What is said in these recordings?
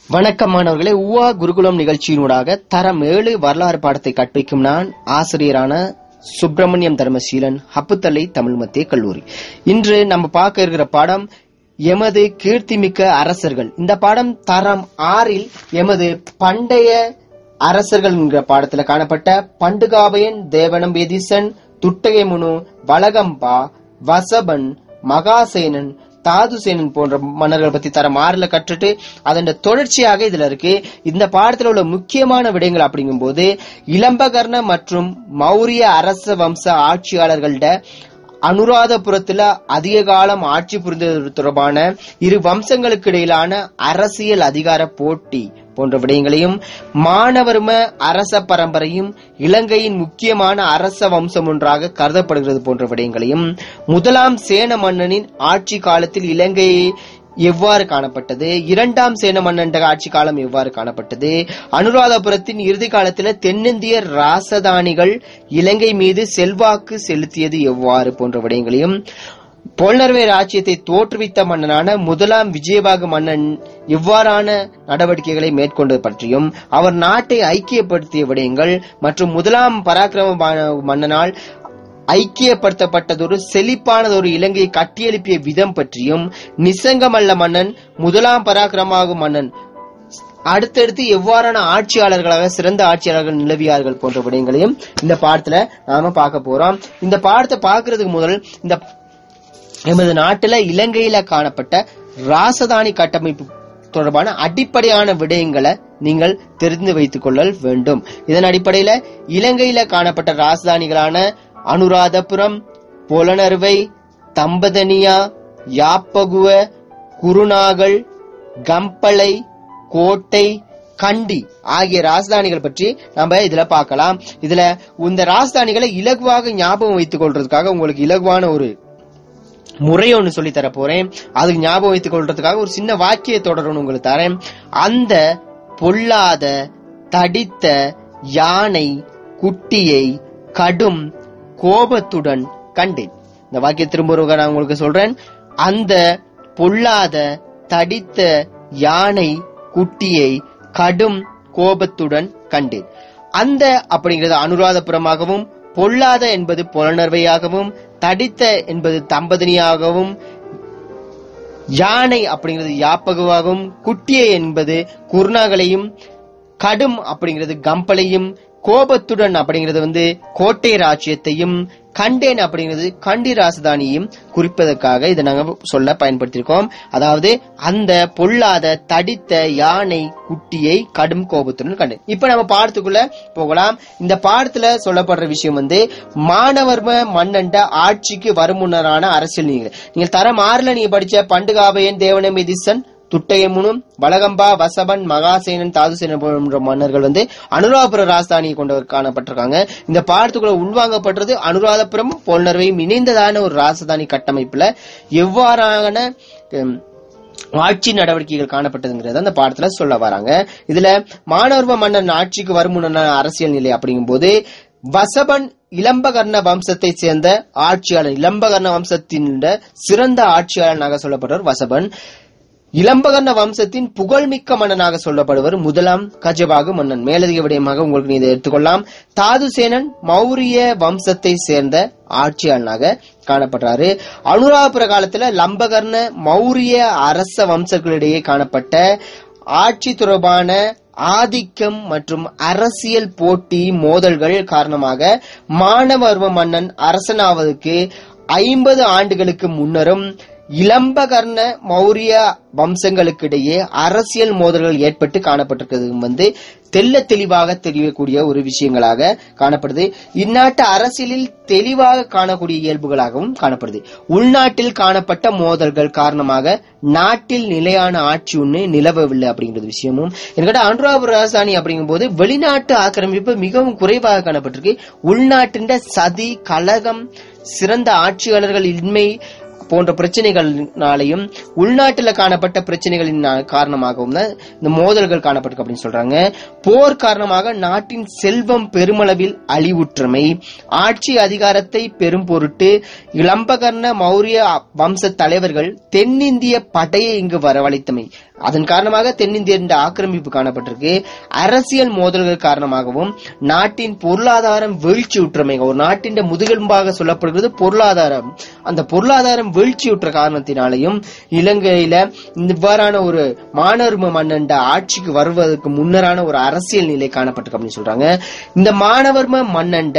வணக்கம் மாணவர்களே உவா குருகுலம் நிகழ்ச்சியினூடாக தரம் ஏழு வரலாறு பாடத்தை கற்பிக்கும் நான் ஆசிரியரான சுப்பிரமணியம் தர்மசீலன் ஹப்புத்தலை தமிழ் மத்திய கல்லூரி இன்று நம்ம பார்க்க இருக்கிற பாடம் எமது கீர்த்திமிக்க அரசர்கள் இந்த பாடம் தரம் ஆறில் எமது பண்டைய அரசர்கள் என்கிற பாடத்துல காணப்பட்ட பண்டுகாபயன் தேவனம்பேதிசன் துட்டகைமுனு வளகம்பா வசபன் மகாசேனன் தாதுசேனன் போன்ற மன்னர்கள் பத்தி தரம் ஆறுல கற்றுட்டு அதன் தொடர்ச்சியாக இதுல இருக்கு இந்த பாடத்துல உள்ள முக்கியமான விடயங்கள் அப்படிங்கும்போது இளம்பகர்ண மற்றும் மௌரிய அரச வம்ச ஆட்சியாளர்கள்ட அனுராதபுரத்துல அதிக காலம் ஆட்சி புரிந்தது தொடர்பான இரு வம்சங்களுக்கு இடையிலான அரசியல் அதிகார போட்டி போன்ற விடயங்களையும் மானவர்ம அரச பரம்பரையும் இலங்கையின் முக்கியமான அரச வம்சம் ஒன்றாக கருதப்படுகிறது போன்ற விடயங்களையும் முதலாம் சேன மன்னனின் ஆட்சி காலத்தில் இலங்கையை எவ்வாறு காணப்பட்டது இரண்டாம் சேன மன்னன் ஆட்சி காலம் எவ்வாறு காணப்பட்டது அனுராதபுரத்தின் இறுதி காலத்தில் தென்னிந்திய ராசதானிகள் இலங்கை மீது செல்வாக்கு செலுத்தியது எவ்வாறு போன்ற விடயங்களையும் பொல்னர்வே ராஜ்யத்தை தோற்றுவித்த மன்னனான முதலாம் விஜயபாகு மன்னன் எவ்வாறான நடவடிக்கைகளை மேற்கொண்டது பற்றியும் அவர் நாட்டை ஐக்கியப்படுத்திய விடயங்கள் மற்றும் முதலாம் பராக்கிரம மன்னனால் ஐக்கியப்படுத்தப்பட்டதொரு செழிப்பானதொரு இலங்கையை கட்டியெழுப்பிய விதம் பற்றியும் நிசங்கமல்ல மன்னன் முதலாம் பராக்கிரமாகும் மன்னன் அடுத்தடுத்து எவ்வாறான ஆட்சியாளர்களாக சிறந்த ஆட்சியாளர்கள் நிலவியார்கள் போன்ற விடயங்களையும் இந்த பாடத்துல நாம பார்க்க போறோம் இந்த பாடத்தை பார்க்கறதுக்கு முதல் இந்த எமது நாட்டுல இலங்கையில காணப்பட்ட ராசதானி கட்டமைப்பு தொடர்பான அடிப்படையான விடயங்களை நீங்கள் தெரிந்து வைத்துக் கொள்ளல் வேண்டும் இதன் அடிப்படையில இலங்கையில காணப்பட்ட ராசதானிகளான அனுராதபுரம் புலனறுவை தம்பதனியா யாப்பகுவ குருநாகல் கம்பளை கோட்டை கண்டி ஆகிய ராஜதானிகள் பற்றி நம்ம இதுல பார்க்கலாம் இதுல இந்த ராஜதானிகளை இலகுவாக ஞாபகம் வைத்துக் கொள்றதுக்காக உங்களுக்கு இலகுவான ஒரு முறை ஒன்று சொல்லி தர போறேன் அதுக்கு ஞாபகம் வைத்துக் கொள்றதுக்காக ஒரு சின்ன வாக்கிய தொடர் உங்களுக்கு தரேன் அந்த பொல்லாத தடித்த யானை குட்டியை கடும் கோபத்துடன் கண்டேன் இந்த வாக்கிய திரும்ப நான் உங்களுக்கு சொல்றேன் அந்த பொல்லாத தடித்த யானை குட்டியை கடும் கோபத்துடன் கண்டேன் அந்த அப்படிங்கிறது அனுராதபுரமாகவும் பொல்லாத என்பது புலனர்வையாகவும் தடித்த என்பது தம்பதினியாகவும் யானை அப்படிங்கிறது யாப்பகுவாகவும் குட்டியை என்பது குர்ணாகளையும் கடும் அப்படிங்கிறது கம்பளையும் கோபத்துடன் அப்படிங்கிறது வந்து கோட்டை ராஜ்யத்தையும் கண்டேன் அப்படிங்கிறது கண்டி ராசதானியையும் குறிப்பதற்காக இதை நாங்க சொல்ல பயன்படுத்தியிருக்கோம் அதாவது அந்த பொல்லாத தடித்த யானை குட்டியை கடும் கோபத்துடன் கண்டேன் இப்ப நம்ம பாடத்துக்குள்ள போகலாம் இந்த பாடத்துல சொல்லப்படுற விஷயம் வந்து மாணவர்ம மன்னண்ட ஆட்சிக்கு வரும் முன்னரான அரசியல் நீங்க நீங்கள் தரம் ஆறுல நீங்க படிச்ச பண்டுகாபயன் தேவனமிதிசன் துட்டையமுனும் வளகம்பா வசபன் மகாசேனன் தாதுசேனன் போன்ற மன்னர்கள் வந்து அனுராதபுர ராஜதானியை கொண்டவர் காணப்பட்டிருக்காங்க இந்த பாடத்துக்குள்ள உள்வாங்கப்பட்டது அனுராதபுரம் போல்னர்வையும் இணைந்ததான ஒரு ராஜதானி கட்டமைப்புல எவ்வாறான ஆட்சி நடவடிக்கைகள் காணப்பட்டதுங்கிறத அந்த பாடத்துல சொல்ல வராங்க இதுல மாணவர்வ மன்னன் ஆட்சிக்கு வரும் அரசியல் நிலை அப்படிங்கும் போது வசபன் இளம்பகர்ண வம்சத்தை சேர்ந்த ஆட்சியாளர் இளம்பகர்ண வம்சத்தின் சிறந்த ஆட்சியாளனாக சொல்லப்பட்டவர் வசபன் இளம்பகர்ண வம்சத்தின் புகழ்மிக்க மன்னனாக சொல்லப்படுவர் முதலாம் கஜபாகு மன்னன் மேலதிக விடயமாக உங்களுக்கு இதை எடுத்துக்கொள்ளலாம் தாதுசேனன் மௌரிய வம்சத்தை சேர்ந்த ஆட்சியாளனாக காணப்படுறாரு அனுராபுர காலத்துல லம்பகர்ண மௌரிய அரச வம்சங்களிடையே காணப்பட்ட ஆட்சி தொடர்பான ஆதிக்கம் மற்றும் அரசியல் போட்டி மோதல்கள் காரணமாக மானவர்ம மன்னன் அரசனாவதற்கு ஐம்பது ஆண்டுகளுக்கு முன்னரும் இளம்பகர்ண மௌரிய வம்சங்களுக்கிடையே அரசியல் மோதல்கள் ஏற்பட்டு காணப்பட்டிருக்கிறது வந்து தெல்ல தெளிவாக தெரியக்கூடிய ஒரு விஷயங்களாக காணப்படுது இந்நாட்டு அரசியலில் தெளிவாக காணக்கூடிய இயல்புகளாகவும் காணப்படுது உள்நாட்டில் காணப்பட்ட மோதல்கள் காரணமாக நாட்டில் நிலையான ஆட்சி ஒன்று நிலவவில்லை அப்படிங்கிறது விஷயமும் என்கிட்ட அனுராபுர ராஜதானி அப்படிங்கும் போது வெளிநாட்டு ஆக்கிரமிப்பு மிகவும் குறைவாக காணப்பட்டிருக்கு உள்நாட்டின் சதி கலகம் சிறந்த ஆட்சியாளர்கள் இன்மை போன்ற பிரச்சனைகள்னாலையும் உள்நாட்டில் காணப்பட்ட பிரச்சனைகளின் காரணமாகவும் தான் இந்த மோதல்கள் காணப்பட்டிருக்கு அப்படின்னு சொல்றாங்க போர் காரணமாக நாட்டின் செல்வம் பெருமளவில் அழிவுற்றமை ஆட்சி அதிகாரத்தை பெரும் பொருட்டு இளம்பகர்ண மௌரிய வம்ச தலைவர்கள் தென்னிந்திய படையை இங்கு வரவழைத்தமை அதன் காரணமாக தென்னிந்திய ஆக்கிரமிப்பு காணப்பட்டிருக்கு அரசியல் மோதல்கள் காரணமாகவும் நாட்டின் பொருளாதாரம் வீழ்ச்சியுற்றமை ஒரு நாட்டின் முதுகெலும்பாக சொல்லப்படுகிறது பொருளாதாரம் அந்த பொருளாதாரம் வீழ்ச்சியுற்ற காரணத்தினாலையும் இலங்கையில இவ்வாறான ஒரு மாணவர்ம மன்னன் ஆட்சிக்கு வருவதற்கு முன்னரான ஒரு அரசியல் நிலை காணப்பட்டிருக்கு அப்படின்னு சொல்றாங்க இந்த மாணவர்ம மன்னண்ட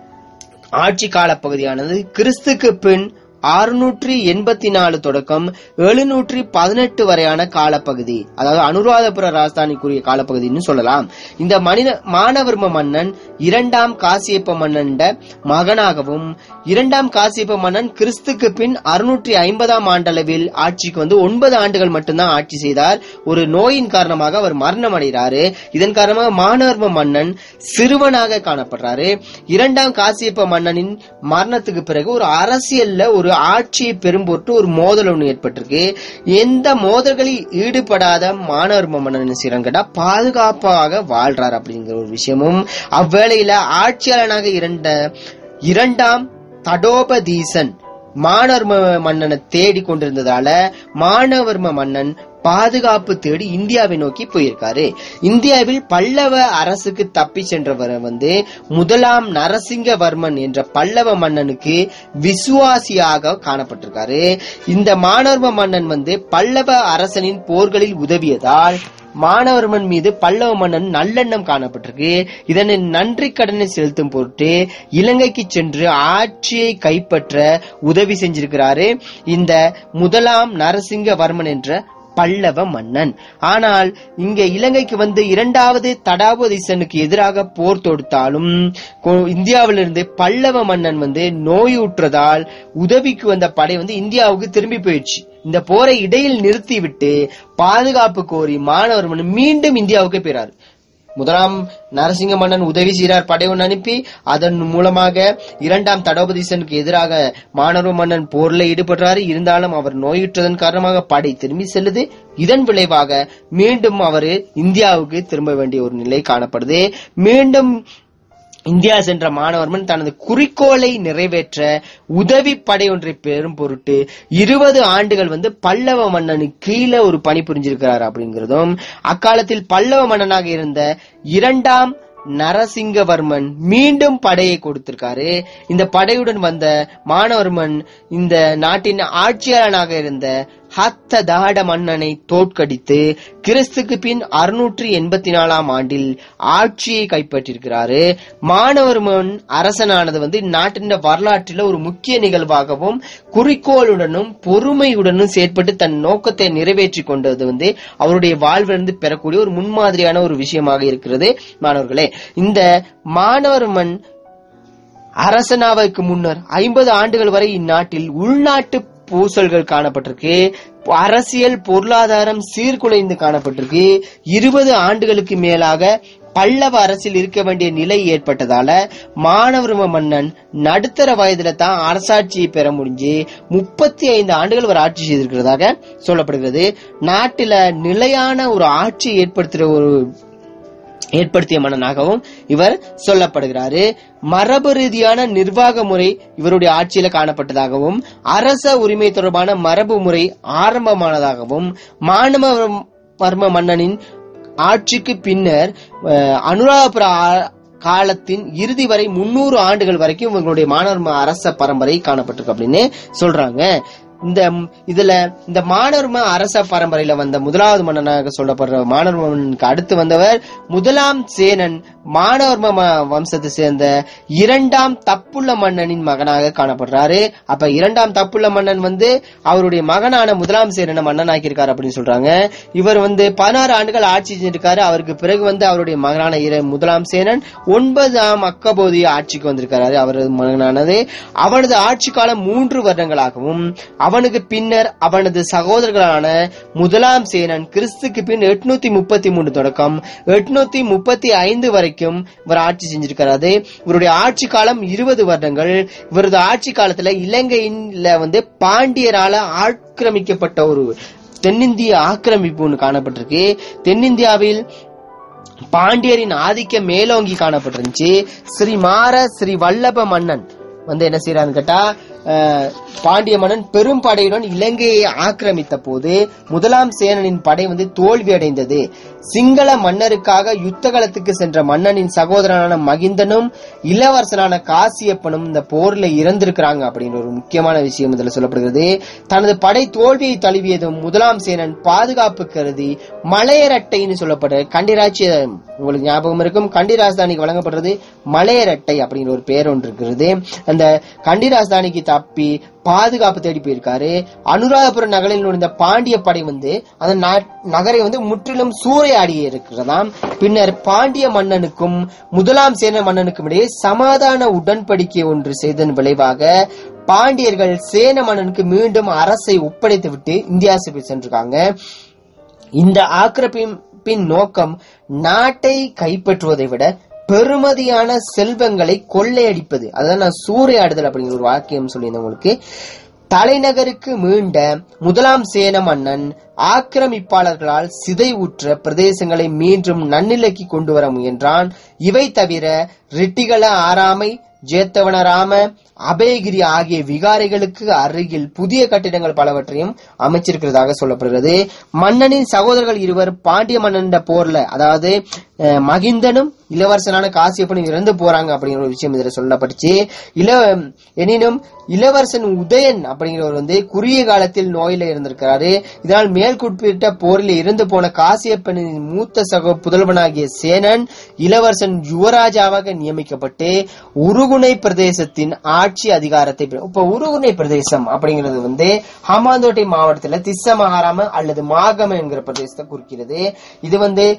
ஆட்சி காலப்பகுதியானது கிறிஸ்துக்கு பின் அறுநூற்றி எண்பத்தி நாலு தொடக்கம் எழுநூற்றி பதினெட்டு வரையான காலப்பகுதி அதாவது அனுராதபுர ராஜதானிக்குரிய காலப்பகுதின்னு சொல்லலாம் இந்த மனித மானவர்ம மன்னன் இரண்டாம் காசியப்ப மன்னன் மகனாகவும் இரண்டாம் காசியப்ப மன்னன் கிறிஸ்துக்கு பின் அறுநூற்றி ஐம்பதாம் ஆண்டளவில் ஆட்சிக்கு வந்து ஒன்பது ஆண்டுகள் மட்டும்தான் ஆட்சி செய்தார் ஒரு நோயின் காரணமாக அவர் மரணம் அடைகிறாரு இதன் காரணமாக மானவர்ம மன்னன் சிறுவனாக காணப்படுறாரு இரண்டாம் காசியப்ப மன்னனின் மரணத்துக்கு பிறகு ஒரு அரசியல்ல ஒரு ஆட்சியை பெரும்பொருட்டு ஒரு மோதல் ஒன்று ஏற்பட்டிருக்கு எந்த மோதல்களில் ஈடுபடாத மாணவர்ம மன்னன் சிறங்கடா பாதுகாப்பாக வாழ்றார் அப்படிங்கிற ஒரு விஷயமும் அவ்வேளையில ஆட்சியாளனாக இருந்த இரண்டாம் தடோபதீசன் மானவர்ம மன்னனை தேடி கொண்டிருந்ததால மானவர்ம மன்னன் பாதுகாப்பு தேடி இந்தியாவை நோக்கி போயிருக்காரு இந்தியாவில் பல்லவ அரசுக்கு தப்பி சென்றவர் வந்து முதலாம் நரசிங்கவர்மன் என்ற பல்லவ மன்னனுக்கு விசுவாசியாக காணப்பட்டிருக்காரு இந்த மானவர்ம மன்னன் வந்து பல்லவ அரசனின் போர்களில் உதவியதால் மானவர்மன் மீது பல்லவ மன்னன் நல்லெண்ணம் காணப்பட்டிருக்கு இதனை நன்றி கடனை செலுத்தும் பொருட்டு இலங்கைக்கு சென்று ஆட்சியை கைப்பற்ற உதவி செஞ்சிருக்கிறாரு இந்த முதலாம் நரசிங்கவர்மன் என்ற பல்லவ மன்னன் ஆனால் இங்க இலங்கைக்கு வந்து இரண்டாவது தடாபதீசனுக்கு எதிராக போர் தொடுத்தாலும் கொ- இந்தியாவிலிருந்து பல்லவ மன்னன் வந்து நோயுற்றதால் உதவிக்கு வந்த படை வந்து இந்தியாவுக்கு திரும்பி போயிடுச்சு இந்த போரை இடையில் நிறுத்திவிட்டு பாதுகாப்பு கோரி மாணவர் மன்னன் மீண்டும் இந்தியாவுக்கு போயிறாரு முதலாம் நரசிங்க மன்னன் உதவி செய்கிறார் படை ஒன்று அனுப்பி அதன் மூலமாக இரண்டாம் தடோபதீசனுக்கு எதிராக மாணவ மன்னன் போர்ல ஈடுபடுறாரு இருந்தாலும் அவர் நோயுற்றதன் காரணமாக படை திரும்பி செல்லுது இதன் விளைவாக மீண்டும் அவர் இந்தியாவுக்கு திரும்ப வேண்டிய ஒரு நிலை காணப்படுது மீண்டும் இந்தியா சென்ற மாணவர்மன் தனது குறிக்கோளை நிறைவேற்ற உதவி படை ஒன்றை பெறும் பொருட்டு இருபது ஆண்டுகள் வந்து பல்லவ மன்னனுக்கு கீழே ஒரு பணி புரிஞ்சிருக்கிறார் அப்படிங்கிறதும் அக்காலத்தில் பல்லவ மன்னனாக இருந்த இரண்டாம் நரசிங்கவர்மன் மீண்டும் படையை கொடுத்திருக்காரு இந்த படையுடன் வந்த மானவர்மன் இந்த நாட்டின் ஆட்சியாளனாக இருந்த ஹத்த தாட மன்னனை தோற்கடித்து கிறிஸ்துக்கு பின் அறுநூற்றி எண்பத்தி நாலாம் ஆண்டில் ஆட்சியை கைப்பற்றியிருக்கிறாரு மானவர்மன் அரசனானது வந்து நாட்டின் வரலாற்றில் ஒரு முக்கிய நிகழ்வாகவும் குறிக்கோளுடனும் பொறுமையுடனும் செயற்பட்டு தன் நோக்கத்தை நிறைவேற்றி கொண்டது வந்து அவருடைய வாழ்விலிருந்து பெறக்கூடிய ஒரு முன்மாதிரியான ஒரு விஷயமாக இருக்கிறது மாணவர்களே இந்த மாணவர்மன் அரசனாவதற்கு முன்னர் ஐம்பது ஆண்டுகள் வரை இந்நாட்டில் உள்நாட்டு பூசல்கள் காணப்பட்டிருக்கு அரசியல் பொருளாதாரம் சீர்குலைந்து காணப்பட்டிருக்கு இருபது ஆண்டுகளுக்கு மேலாக பல்லவ அரசில் இருக்க வேண்டிய நிலை ஏற்பட்டதால மானவர்ம மன்னன் நடுத்தர வயதுல தான் அரசாட்சியை பெற முடிஞ்சு முப்பத்தி ஐந்து ஆண்டுகள் அவர் ஆட்சி செய்திருக்கிறதாக சொல்லப்படுகிறது நாட்டில நிலையான ஒரு ஆட்சி ஏற்படுத்துற ஒரு ஏற்படுத்திய மன்னனாகவும் இவர் சொல்லப்படுகிறாரு மரபு ரீதியான நிர்வாக முறை இவருடைய ஆட்சியில காணப்பட்டதாகவும் அரச உரிமை தொடர்பான மரபு முறை ஆரம்பமானதாகவும் மானவ வர்ம மன்னனின் ஆட்சிக்கு பின்னர் அஹ், அனுராதபுர ஆ- காலத்தின் இறுதி வரை முன்னூறு ஆண்டுகள் வரைக்கும் இவங்களுடைய மாணவர் அரச பரம்பரை காணப்பட்டிருக்கு அப்படின்னு சொல்றாங்க இந்த இதுல இந்த மானவர்ம அரச பரம்பரையில வந்த முதலாவது மன்னனாக சொல்லப்படுற மானவர்ம மன்னனுக்கு அடுத்து வந்தவர் முதலாம் சேனன் மானவர்ம ம- வம்சத்தை சேர்ந்த இரண்டாம் தப்புள்ள மன்னனின் மகனாக காணப்படுறாரு அப்ப இரண்டாம் தப்புள்ள மன்னன் வந்து அவருடைய மகனான முதலாம் சேனனை மன்னனாக்கியிருக்காரு அப்படின்னு சொல்றாங்க இவர் வந்து பதினாறு ஆண்டுகள் ஆட்சி செஞ்சிருக்காரு அவருக்கு பிறகு வந்து அவருடைய மகனான இர- முதலாம் சேனன் ஒன்பதாம் அக்கபோதி ஆட்சிக்கு வந்திருக்காரு அவரது மகனானது அவனது ஆட்சி காலம் மூன்று வருடங்களாகவும் அவனுக்கு பின்னர் அவனது சகோதரர்களான முதலாம் சேனன் கிறிஸ்துக்கு பின் எட்நூத்தி முப்பத்தி மூணு தொடக்கம் எட்நூத்தி முப்பத்தி ஐந்து வரைக்கும் இவர் ஆட்சி செஞ்சிருக்கிறாரு இவருடைய ஆட்சி காலம் இருபது வருடங்கள் இவரது ஆட்சி காலத்துல இலங்கையில வந்து பாண்டியரால ஆக்கிரமிக்கப்பட்ட ஒரு தென்னிந்திய ஆக்கிரமிப்பு ஒன்று காணப்பட்டிருக்கு தென்னிந்தியாவில் பாண்டியரின் ஆதிக்கம் மேலோங்கி காணப்பட்டிருந்துச்சு ஸ்ரீ மார ஸ்ரீ வல்லப மன்னன் வந்து என்ன செய்யறான்னு கேட்டா அஹ், பாண்டிய மன்னன் பெரும் படையுடன் இலங்கையை ஆக்கிரமித்த போது முதலாம் சேனனின் படை வந்து தோல்வி அடைந்தது சிங்கள மன்னருக்காக யுத்த களத்துக்கு சென்ற மன்னனின் சகோதரனான மகிந்தனும் இளவரசனான காசியப்பனும் இந்த போர்ல இறந்திருக்கிறாங்க அப்படின்ற ஒரு முக்கியமான விஷயம் இதுல சொல்லப்படுகிறது தனது படை தோல்வியை தழுவியதும் முதலாம் சேனன் பாதுகாப்பு கருதி மலையரட்டைன்னு சொல்லப்படுற கண்டிராட்சியம் உங்களுக்கு ஞாபகம் இருக்கும் கண்டி ராஜதானிக்கு வழங்கப்படுறது மலையரட்டை அப்படிங்கிற ஒரு பேர் ஒன்று இருக்கிறது அந்த கண்டி ராஜதானிக்கு தப்பி பாதுகாப்பு தேடி போயிருக்காரு அனுராதபுரம் நகரில் நுழைந்த பாண்டிய படை வந்து அந்த நா- நகரை வந்து முற்றிலும் சூறையாடி இருக்கிறதாம் பின்னர் பாண்டிய மன்னனுக்கும் முதலாம் சேன மன்னனுக்கும் இடையே சமாதான உடன்படிக்கை ஒன்று செய்ததன் விளைவாக பாண்டியர்கள் சேன மன்னனுக்கு மீண்டும் அரசை ஒப்படைத்து விட்டு இந்தியாவுக்கு சென்றிருக்காங்க இந்த ஆக்கிரமிப்பின் நோக்கம் நாட்டை கைப்பற்றுவதை விட பெருமதியான செல்வங்களை கொள்ளையடிப்பது அதான் நான் சூறையாடுதல் அப்படிங்கிற ஒரு வாக்கியம் சொல்லியிருந்தேன் உங்களுக்கு தலைநகருக்கு மீண்ட முதலாம் சேன மன்னன் ஆக்கிரமிப்பாளர்களால் சிதைவுற்ற பிரதேசங்களை மீண்டும் நன்னிலைக்கு கொண்டு வர முயன்றான் இவை தவிர ரெட்டிகள ஆறாமை ஜேத்தவனராம அபயகிரி ஆகிய விகாரைகளுக்கு அருகில் புதிய கட்டிடங்கள் பலவற்றையும் அமைச்சிருக்கிறதாக சொல்லப்படுகிறது மன்னனின் சகோதரர்கள் இருவர் பாண்டிய மன்னன் போர்ல அதாவது அஹ், மகிந்தனும் இளவரசனான காசியப்பனும் இறந்து போறாங்க அப்படிங்கிற ஒரு விஷயம் இதுல சொல்லப்பட்டுச்சு இள எனினும் இளவரசன் உதயன் அப்படிங்கிறவர் வந்து குறுகிய காலத்தில் நோயில இருந்திருக்கிறாரு இதனால் மேல் குறிப்பிட்ட போரில் இறந்து போன காசியப்பனின் மூத்த சகோ புதல்வனாகிய சேனன் இளவரசன் யுவராஜாவாக நியமிக்கப்பட்டு உருகுணை பிரதேசத்தின் ஆட்சி அதிகாரத்தை பெறு- இப்ப உருகுணை பிரதேசம் அப்படிங்கிறது வந்து ஹமாந்தோட்டை மாவட்டத்துல திஸ்ஸ மகாராம அல்லது மாகம என்கிற பிரதேசத்தை குறிக்கிறது இது வந்து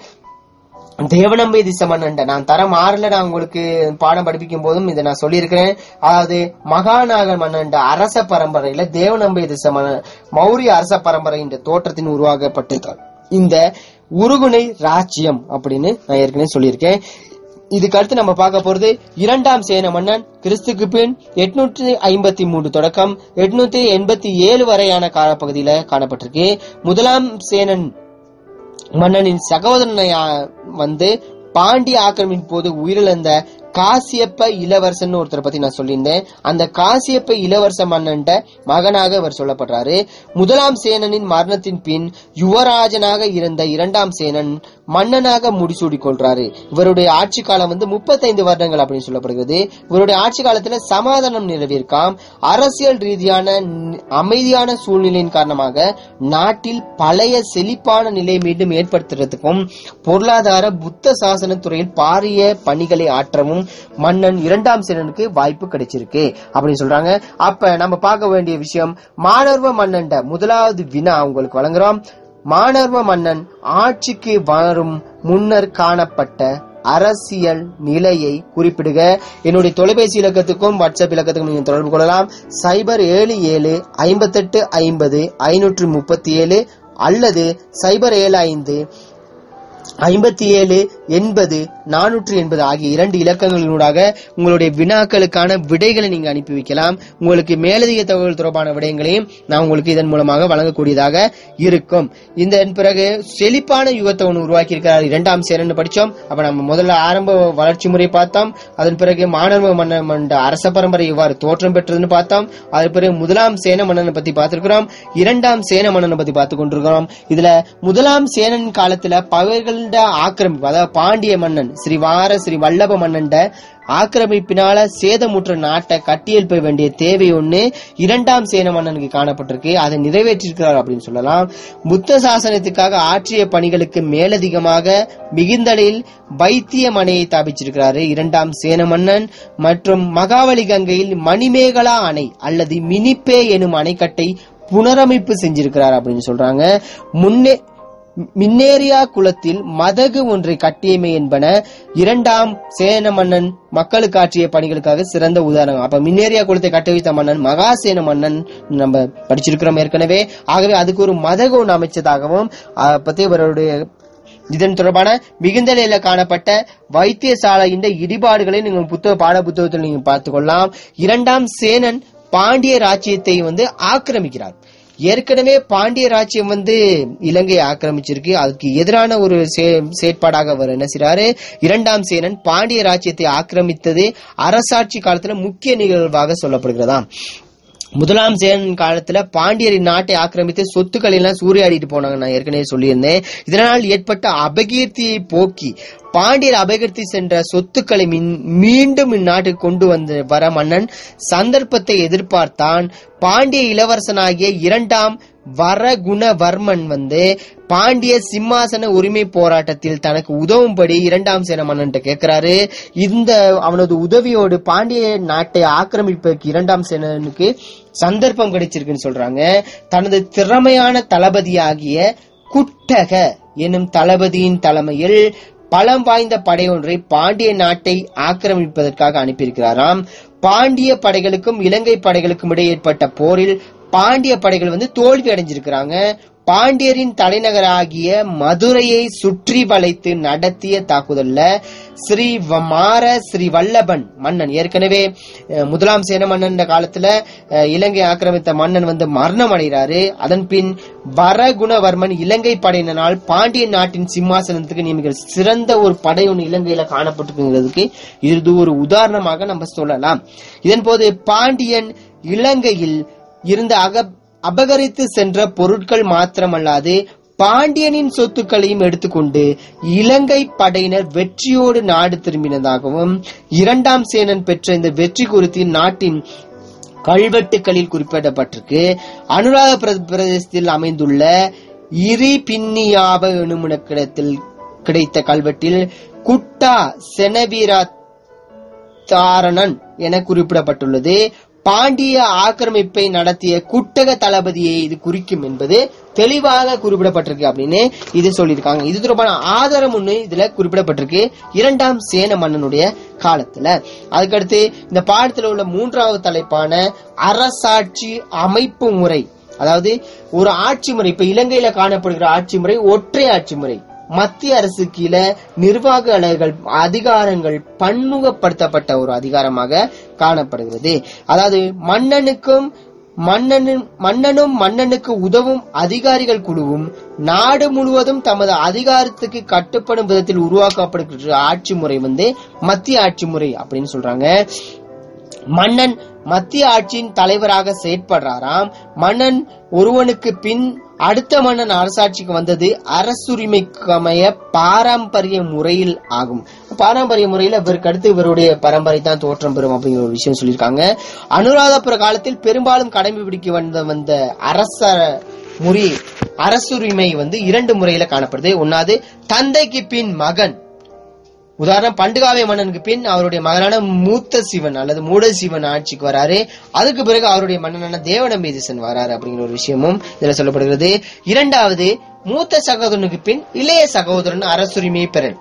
தேவநம்பை திசை மன்னன்ட நான் தரம் ஆறுல நான் உங்களுக்கு பாடம் படிப்பிக்கும் போதும் இதை நான் சொல்லியிருக்கிறேன் அதாவது மகாநாக மன்னன்ட அரச பரம்பரையில தேவநம்பை திசை மன்னன் மௌரிய அரச பரம்பரை என்ற தோற்றத்தின் உருவாக்கப்பட்டது இந்த உருகுணை ராஜ்யம் அப்படின்னு நான் ஏற்கனவே சொல்லியிருக்கேன் இதுக்கு அடுத்து நம்ம பார்க்க போறது இரண்டாம் சேன மன்னன் கிறிஸ்துக்கு பின் எட்நூற்றி ஐம்பத்தி மூன்று தொடக்கம் எட்நூத்தி எண்பத்தி ஏழு வரையான காலப்பகுதியில காணப்பட்டிருக்கு முதலாம் சேனன் மன்னனின் சகோதரனை ஆ, வந்து பாண்டிய ஆக்கிரமிப்பின் போது உயிரிழந்த காசியப்ப இளவரசன் ஒருத்தரை பத்தி நான் சொல்லியிருந்தேன் அந்த காசியப்ப இளவரச மன்னன்ட மகனாக இவர் சொல்லப்படுறாரு முதலாம் சேனனின் மரணத்தின் பின் யுவராஜனாக இருந்த இரண்டாம் சேனன் மன்னனாக முடிசூடி கொள்றாரு இவருடைய ஆட்சி காலம் வந்து முப்பத்தைந்து வருடங்கள் அப்படின்னு சொல்லப்படுகிறது இவருடைய ஆட்சி காலத்துல சமாதானம் நிலவியிருக்காம் அரசியல் ரீதியான ந- அமைதியான சூழ்நிலையின் காரணமாக நாட்டில் பழைய செழிப்பான நிலை மீண்டும் ஏற்படுத்துறதுக்கும் பொருளாதார புத்த சாசன துறையில் பாரிய பணிகளை ஆற்றவும் மன்னன் இரண்டாம் சேனனுக்கு வாய்ப்பு கிடைச்சிருக்கு அப்படின்னு சொல்றாங்க அப்ப நம்ம பார்க்க வேண்டிய விஷயம் மாணவ மன்னன்ட முதலாவது வினா உங்களுக்கு வழங்குறோம் மாணவ மன்னன் ஆட்சிக்கு வரும் முன்னர் காணப்பட்ட அரசியல் நிலையை குறிப்பிடுக என்னுடைய தொலைபேசி இலக்கத்துக்கும் வாட்ஸ்அப் இலக்கத்துக்கும் நீங்க தொடர்பு கொள்ளலாம் சைபர் ஏழு ஏழு ஐம்பத்தெட்டு ஐம்பது ஐநூற்று முப்பத்தி ஏழு அல்லது சைபர் ஏழு ஐந்து ஐம்பத்தி ஏழு எண்பது நானூற்று எண்பது ஆகிய இரண்டு இலக்கங்களினூடாக உங்களுடைய வினாக்களுக்கான விடைகளை நீங்க அனுப்பி வைக்கலாம் உங்களுக்கு மேலதிக தகவல் தொடர்பான விடயங்களையும் நான் உங்களுக்கு இதன் மூலமாக வழங்கக்கூடியதாக இருக்கும் இந்த பிறகு செழிப்பான யுகத்தை ஒன்று உருவாக்கி இருக்கிறார் இரண்டாம் சேரன் படிச்சோம் அப்ப நம்ம முதல்ல ஆரம்ப வளர்ச்சி முறை பார்த்தோம் அதன் பிறகு மாணவ மன்னன் மண்ட அரச பரம்பரை எவ்வாறு தோற்றம் பெற்றதுன்னு பார்த்தோம் அதன் பிறகு முதலாம் சேன மன்னனை பத்தி பார்த்திருக்கிறோம் இரண்டாம் சேன மன்னனை பத்தி பார்த்து கொண்டிருக்கிறோம் இதுல முதலாம் சேனன் காலத்துல பகைகள ஆக்கிரமிப்பு அதாவது பாண்டிய மன்னன் ஸ்ரீ வார ஸ்ரீ வல்லப மன்னன்ட ஆக்கிரமிப்பினால சேதமுற்ற நாட்டை கட்டியெழுப்ப வேண்டிய தேவை ஒண்ணு இரண்டாம் சேன மன்னனுக்கு காணப்பட்டிருக்கு அதை நிறைவேற்றிருக்கிறார் அப்படின்னு சொல்லலாம் புத்த சாசனத்துக்காக ஆற்றிய பணிகளுக்கு மேலதிகமாக மிகுந்தலில் வைத்திய மனையை தாபிச்சிருக்கிறாரு இரண்டாம் சேன மன்னன் மற்றும் மகாவலி கங்கையில் மணிமேகலா அணை அல்லது மினிப்பே எனும் அணைக்கட்டை புனரமைப்பு செஞ்சிருக்கிறார் அப்படின்னு சொல்றாங்க முன்னே மின்னேரியா குலத்தில் மதகு ஒன்றை கட்டியமை என்பன இரண்டாம் சேன மன்னன் மக்களுக்கு ஆற்றிய பணிகளுக்காக சிறந்த உதாரணம் அப்ப மின்னேரியா குலத்தை கட்டி வைத்த மன்னன் மகாசேன மன்னன் நம்ம படிச்சிருக்கிறோம் ஏற்கனவே ஆகவே அதுக்கு ஒரு மதகு ஒன்று அமைச்சதாகவும் அதை பத்தி இவருடைய இதன் தொடர்பான மிகுந்தலையில காணப்பட்ட வைத்தியசாலையின் இடிபாடுகளை நீங்கள் புத்தக பாட புத்தகத்தில் நீங்க பார்த்துக் கொள்ளலாம் இரண்டாம் சேனன் பாண்டிய ராஜ்யத்தை வந்து ஆக்கிரமிக்கிறார் ஏற்கனவே பாண்டிய ராஜ்யம் வந்து இலங்கையை ஆக்கிரமிச்சிருக்கு அதுக்கு எதிரான ஒரு சே- செயற்பாடாக அவர் என்ன செய்றாரு இரண்டாம் சேனன் பாண்டிய ராஜ்யத்தை ஆக்கிரமித்தது அரசாட்சி காலத்துல முக்கிய நிகழ்வாக சொல்லப்படுகிறதாம் முதலாம் சேனன் காலத்துல பாண்டியரின் நாட்டை ஆக்கிரமித்து சொத்துக்களை எல்லாம் சூறையாடிட்டு போனாங்க நான் ஏற்கனவே சொல்லியிருந்தேன் இதனால் ஏற்பட்ட அபகீர்த்தியை போக்கி பாண்டியர் அபகீர்த்தி சென்ற சொத்துக்களை மீன்- மீண்டும் இந்நாட்டுக்கு கொண்டு வந்த வர மன்னன் சந்தர்ப்பத்தை எதிர்பார்த்தான் பாண்டிய இளவரசனாகிய இரண்டாம் வரகுணவர்மன் வந்து பாண்டிய சிம்மாசன உரிமை போராட்டத்தில் தனக்கு உதவும்படி இரண்டாம் சேன மன்னன் கேட்கிறாரு இந்த அவனது உதவியோடு பாண்டிய நாட்டை ஆக்கிரமிப்பதற்கு இரண்டாம் சேனனுக்கு சந்தர்ப்பம் கிடைச்சிருக்குன்னு சொல்றாங்க தனது திறமையான தளபதியாகிய குட்டக எனும் தளபதியின் தலைமையில் பலம் வாய்ந்த படை ஒன்றை பாண்டிய நாட்டை ஆக்கிரமிப்பதற்காக அனுப்பியிருக்கிறாராம் பாண்டிய படைகளுக்கும் இலங்கை படைகளுக்கும் இடையே ஏற்பட்ட போரில் பாண்டிய படைகள் வந்து தோல்வி அடைஞ்சிருக்கிறாங்க பாண்டியரின் தலைநகராகிய மதுரையை சுற்றி வளைத்து நடத்திய தாக்குதல்ல ஸ்ரீ வ- மார ஸ்ரீ வல்லபன் மன்னன் ஏற்கனவே அஹ், முதலாம் சேன மன்னன் காலத்துல அஹ், இலங்கை ஆக்கிரமித்த மன்னன் வந்து மரணம் அடைகிறாரு அதன் பின் வரகுணவர்மன் இலங்கை படையினரால் பாண்டிய நாட்டின் சிம்மாசனத்துக்கு நியமிக்கிற சிறந்த ஒரு படை ஒன்று இலங்கையில காணப்பட்டிருக்கிறதுக்கு இது ஒரு உதாரணமாக நம்ம சொல்லலாம் இதன் போது பாண்டியன் இலங்கையில் இருந்த அக அபகரித்து சென்ற பொருட்கள் மாத்திரமல்லாது பாண்டியனின் சொத்துக்களையும் எடுத்துக்கொண்டு இலங்கை படையினர் வெற்றியோடு நாடு திரும்பினதாகவும் இரண்டாம் சேனன் பெற்ற இந்த வெற்றி குறித்து நாட்டின் கல்வெட்டுகளில் குறிப்பிடப்பட்டிருக்கு அனுராத பிர- பிரதேசத்தில் அமைந்துள்ள இரி பின்னியாவ எனுமிடத்தில் கிடைத்த கல்வெட்டில் குட்டா செனவீரா தாரணன் என குறிப்பிடப்பட்டுள்ளது பாண்டிய ஆக்கிரமிப்பை நடத்திய குட்டக தளபதியை இது குறிக்கும் என்பது தெளிவாக குறிப்பிடப்பட்டிருக்கு அப்படின்னு இது சொல்லியிருக்காங்க இது தொடர்பான ஆதாரம் ஒண்ணு இதுல குறிப்பிடப்பட்டிருக்கு இரண்டாம் சேன மன்னனுடைய காலத்துல அதுக்கடுத்து இந்த பாடத்துல உள்ள மூன்றாவது தலைப்பான அரசாட்சி அமைப்பு முறை அதாவது ஒரு ஆட்சி முறை இப்ப இலங்கையில காணப்படுகிற ஆட்சி முறை ஒற்றை ஆட்சி முறை மத்திய அரசு கீழே நிர்வாக அலகுகள் அதிகாரங்கள் பன்முகப்படுத்தப்பட்ட ஒரு அதிகாரமாக காணப்படுகிறது அதாவது மன்னனுக்கும் மன்னனும் மன்னனும் மன்னனுக்கு உதவும் அதிகாரிகள் குழுவும் நாடு முழுவதும் தமது அதிகாரத்துக்கு கட்டுப்படும் விதத்தில் உருவாக்கப்படுகிற ஆட்சி முறை வந்து மத்திய ஆட்சி முறை அப்படின்னு சொல்றாங்க மன்னன் மத்திய ஆட்சியின் தலைவராக செயற்படுறாராம் மன்னன் ஒருவனுக்கு பின் அடுத்த மன்னன் அரசாட்சிக்கு வந்தது அரசுரிமைக்கமைய பாரம்பரிய முறையில் ஆகும் பாரம்பரிய முறையில் இவருக்கு அடுத்து இவருடைய பரம்பரை தான் தோற்றம் பெறும் அப்படிங்கிற ஒரு விஷயம் சொல்லியிருக்காங்க அனுராதபுர காலத்தில் பெரும்பாலும் கடைபிடிக்க வந்த வந்த அரச முறை அரசுரிமை வந்து இரண்டு முறையில காணப்படுது ஒன்னாவது தந்தைக்கு பின் மகன் உதாரணம் பண்டுகாவை மன்னனுக்கு பின் அவருடைய மகனான மூத்த சிவன் அல்லது மூட சிவன் ஆட்சிக்கு வராரு அதுக்கு பிறகு அவருடைய மன்னனான தேவநம்பீதிசன் வராரு அப்படிங்கிற ஒரு விஷயமும் இதுல சொல்லப்படுகிறது இரண்டாவது மூத்த சகோதரனுக்கு பின் இளைய சகோதரன் அரசுரிமையை பெறல்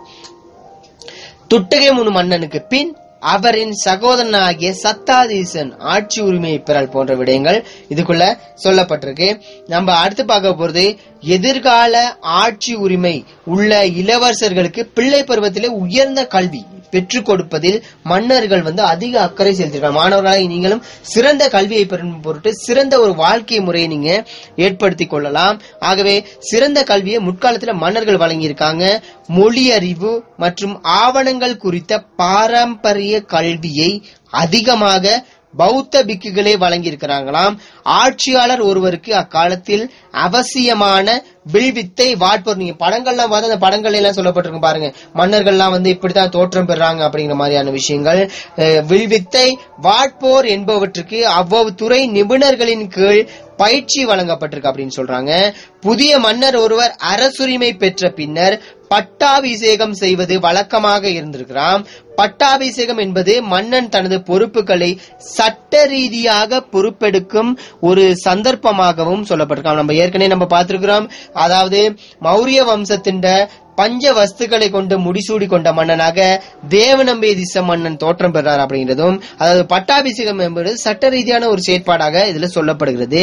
துட்டகை முனு மன்னனுக்கு பின் அவரின் சகோதரனாகிய சத்தாதீசன் ஆட்சி உரிமையை பெறல் போன்ற விடயங்கள் இதுக்குள்ள சொல்லப்பட்டிருக்கு நம்ம அடுத்து பார்க்க போறது எதிர்கால ஆட்சி உரிமை உள்ள இளவரசர்களுக்கு பிள்ளை பருவத்திலே உயர்ந்த கல்வி பெற்றுக் கொடுப்பதில் மன்னர்கள் வந்து அதிக அக்கறை செலுத்திருக்காங்க மாணவர்களாக நீங்களும் சிறந்த கல்வியை பெறும் பொருட்டு சிறந்த ஒரு வாழ்க்கை முறையை நீங்க ஏற்படுத்திக் கொள்ளலாம் ஆகவே சிறந்த கல்வியை முற்காலத்துல மன்னர்கள் வழங்கியிருக்காங்க மொழி அறிவு மற்றும் ஆவணங்கள் குறித்த பாரம்பரிய கல்வியை அதிகமாக பௌத்த பிக்குகளே வழங்கியிருக்கிறாங்களாம் ஆட்சியாளர் ஒருவருக்கு அக்காலத்தில் அவசியமான வில்வித்தை வாட்போர் நீங்க படங்கள்லாம் பார்த்து அந்த படங்கள் எல்லாம் சொல்லப்பட்டிருக்கும் பாருங்க மன்னர்கள்லாம் வந்து இப்படித்தான் தோற்றம் பெறாங்க அப்படிங்கிற மாதிரியான விஷயங்கள் அஹ், வில்வித்தை வாட்போர் என்பவற்றுக்கு அவ்வளவு துறை நிபுணர்களின் கீழ் பயிற்சி வழங்கப்பட்டிருக்கு அப்படின்னு சொல்றாங்க புதிய மன்னர் ஒருவர் அரசுரிமை பெற்ற பின்னர் பட்டாபிஷேகம் செய்வது வழக்கமாக இருந்திருக்கிறாம் பட்டாபிஷேகம் என்பது மன்னன் தனது பொறுப்புகளை சட்ட ரீதியாக பொறுப்பெடுக்கும் ஒரு சந்தர்ப்பமாகவும் சொல்லப்பட்டிருக்காம் நம்ம ஏற்கனவே நம்ம பார்த்திருக்கிறோம் அதாவது மௌரிய வம்சத்தின் பஞ்ச வஸ்துக்களை கொண்டு முடிசூடி கொண்ட மன்னனாக தேவநம்பேதிச மன்னன் தோற்றம் பெறார் அப்படிங்கிறதும் அதாவது பட்டாபிஷேகம் என்பது சட்ட ரீதியான ஒரு செயற்பாடாக இதுல சொல்லப்படுகிறது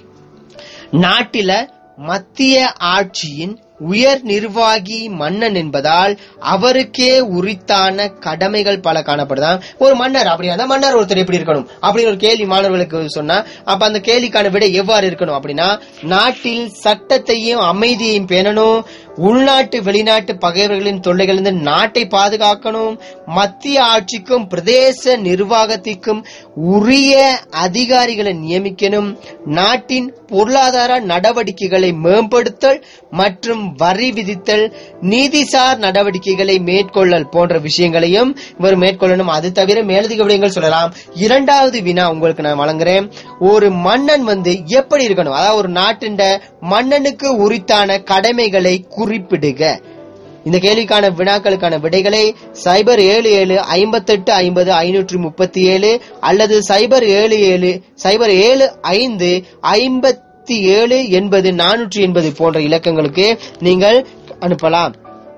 நாட்டில மத்திய ஆட்சியின் உயர் நிர்வாகி மன்னன் என்பதால் அவருக்கே உரித்தான கடமைகள் பல காணப்படுதாம் ஒரு மன்னர் அப்படி அந்த மன்னர் ஒருத்தர் எப்படி இருக்கணும் அப்படின்னு ஒரு கேள்வி மாணவர்களுக்கு சொன்னா அப்ப அந்த கேள்விக்கான விடை எவ்வாறு இருக்கணும் அப்படின்னா நாட்டில் சட்டத்தையும் அமைதியையும் பேணணும் உள்நாட்டு வெளிநாட்டு பகைவர்களின் தொல்லைகளிலிருந்து நாட்டை பாதுகாக்கணும் மத்திய ஆட்சிக்கும் பிரதேச நிர்வாகத்திற்கும் உரிய அதிகாரிகளை நியமிக்கணும் நாட்டின் பொருளாதார நடவடிக்கைகளை மேம்படுத்தல் மற்றும் வரி விதித்தல் நீதிசார் நடவடிக்கைகளை மேற்கொள்ளல் போன்ற விஷயங்களையும் இவர் மேற்கொள்ளணும் அது தவிர மேலதிக விடயங்கள் சொல்லலாம் இரண்டாவது வினா உங்களுக்கு நான் வழங்குறேன் ஒரு மன்னன் வந்து எப்படி இருக்கணும் அதாவது ஒரு நாட்டின் மன்னனுக்கு உரித்தான கடமைகளை குறிப்பிடுக இந்த கேள்விக்கான வினாக்களுக்கான விடைகளை சைபர் ஏழு ஏழு ஐம்பத்தெட்டு ஐம்பது ஐநூற்றி முப்பத்தி ஏழு அல்லது சைபர் ஏழு ஏழு சைபர் ஏழு ஐந்து ஐம்பத்தி ஏழு எண்பது நானூற்றி எண்பது போன்ற இலக்கங்களுக்கு நீங்கள் அனுப்பலாம்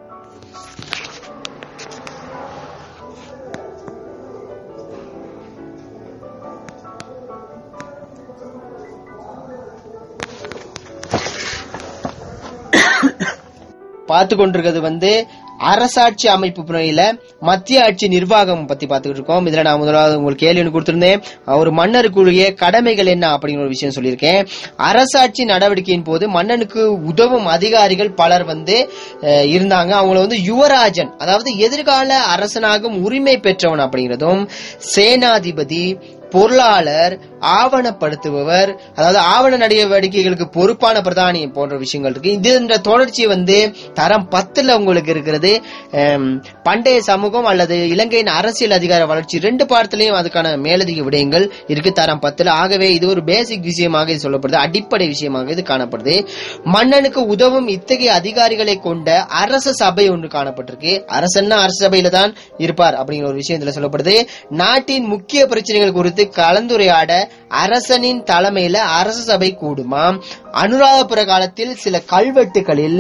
பார்த்து கொண்டிருக்கிறது வந்து அரசாட்சி அமைப்பு முறையில மத்திய ஆட்சி நிர்வாகம் பத்தி பார்த்துக்கிட்டு இருக்கோம் இதுல நான் முதலாவது உங்களுக்கு கேள்வி ஒன்று கொடுத்திருந்தேன் ஒரு மன்னருக்குரிய கடமைகள் என்ன அப்படிங்கிற ஒரு விஷயம் சொல்லியிருக்கேன் அரசாட்சி நடவடிக்கையின் போது மன்னனுக்கு உதவும் அதிகாரிகள் பலர் வந்து அஹ், இருந்தாங்க அவங்கள வந்து யுவராஜன் அதாவது எதிர்கால அரசனாகும் உரிமை பெற்றவன் அப்படிங்கிறதும் சேனாதிபதி பொருளாளர் ஆவணப்படுத்துபவர் அதாவது ஆவண நடவடிக்கைகளுக்கு பொறுப்பான பிரதானி போன்ற விஷயங்கள் இருக்கு இது இந்த தொடர்ச்சி வந்து தரம் பத்துல உங்களுக்கு இருக்கிறது அம், பண்டைய சமூகம் அல்லது இலங்கையின் அரசியல் அதிகார வளர்ச்சி ரெண்டு பாடத்திலையும் அதுக்கான மேலதிக விடயங்கள் இருக்கு தரம் பத்துல ஆகவே இது ஒரு பேசிக் விஷயமாக இது சொல்லப்படுது அடிப்படை விஷயமாக இது காணப்படுது மன்னனுக்கு உதவும் இத்தகைய அதிகாரிகளை கொண்ட அரச சபை ஒன்று காணப்பட்டிருக்கு அரசன்னா அரச சபையில தான் இருப்பார் அப்படிங்கிற ஒரு விஷயம் இதுல சொல்லப்படுது நாட்டின் முக்கிய பிரச்சனைகள் குறித்து கலந்துரையாட அரசனின் தலைமையில அரச சபை கூடுமாம் அனுராதபுர காலத்தில் சில கல்வெட்டுகளில்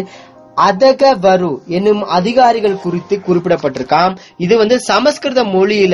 அதக வரு என்னும் அதிகாரிகள் குறித்து குறிப்பிடப்பட்டிருக்காம் இது வந்து சமஸ்கிருத மொழியில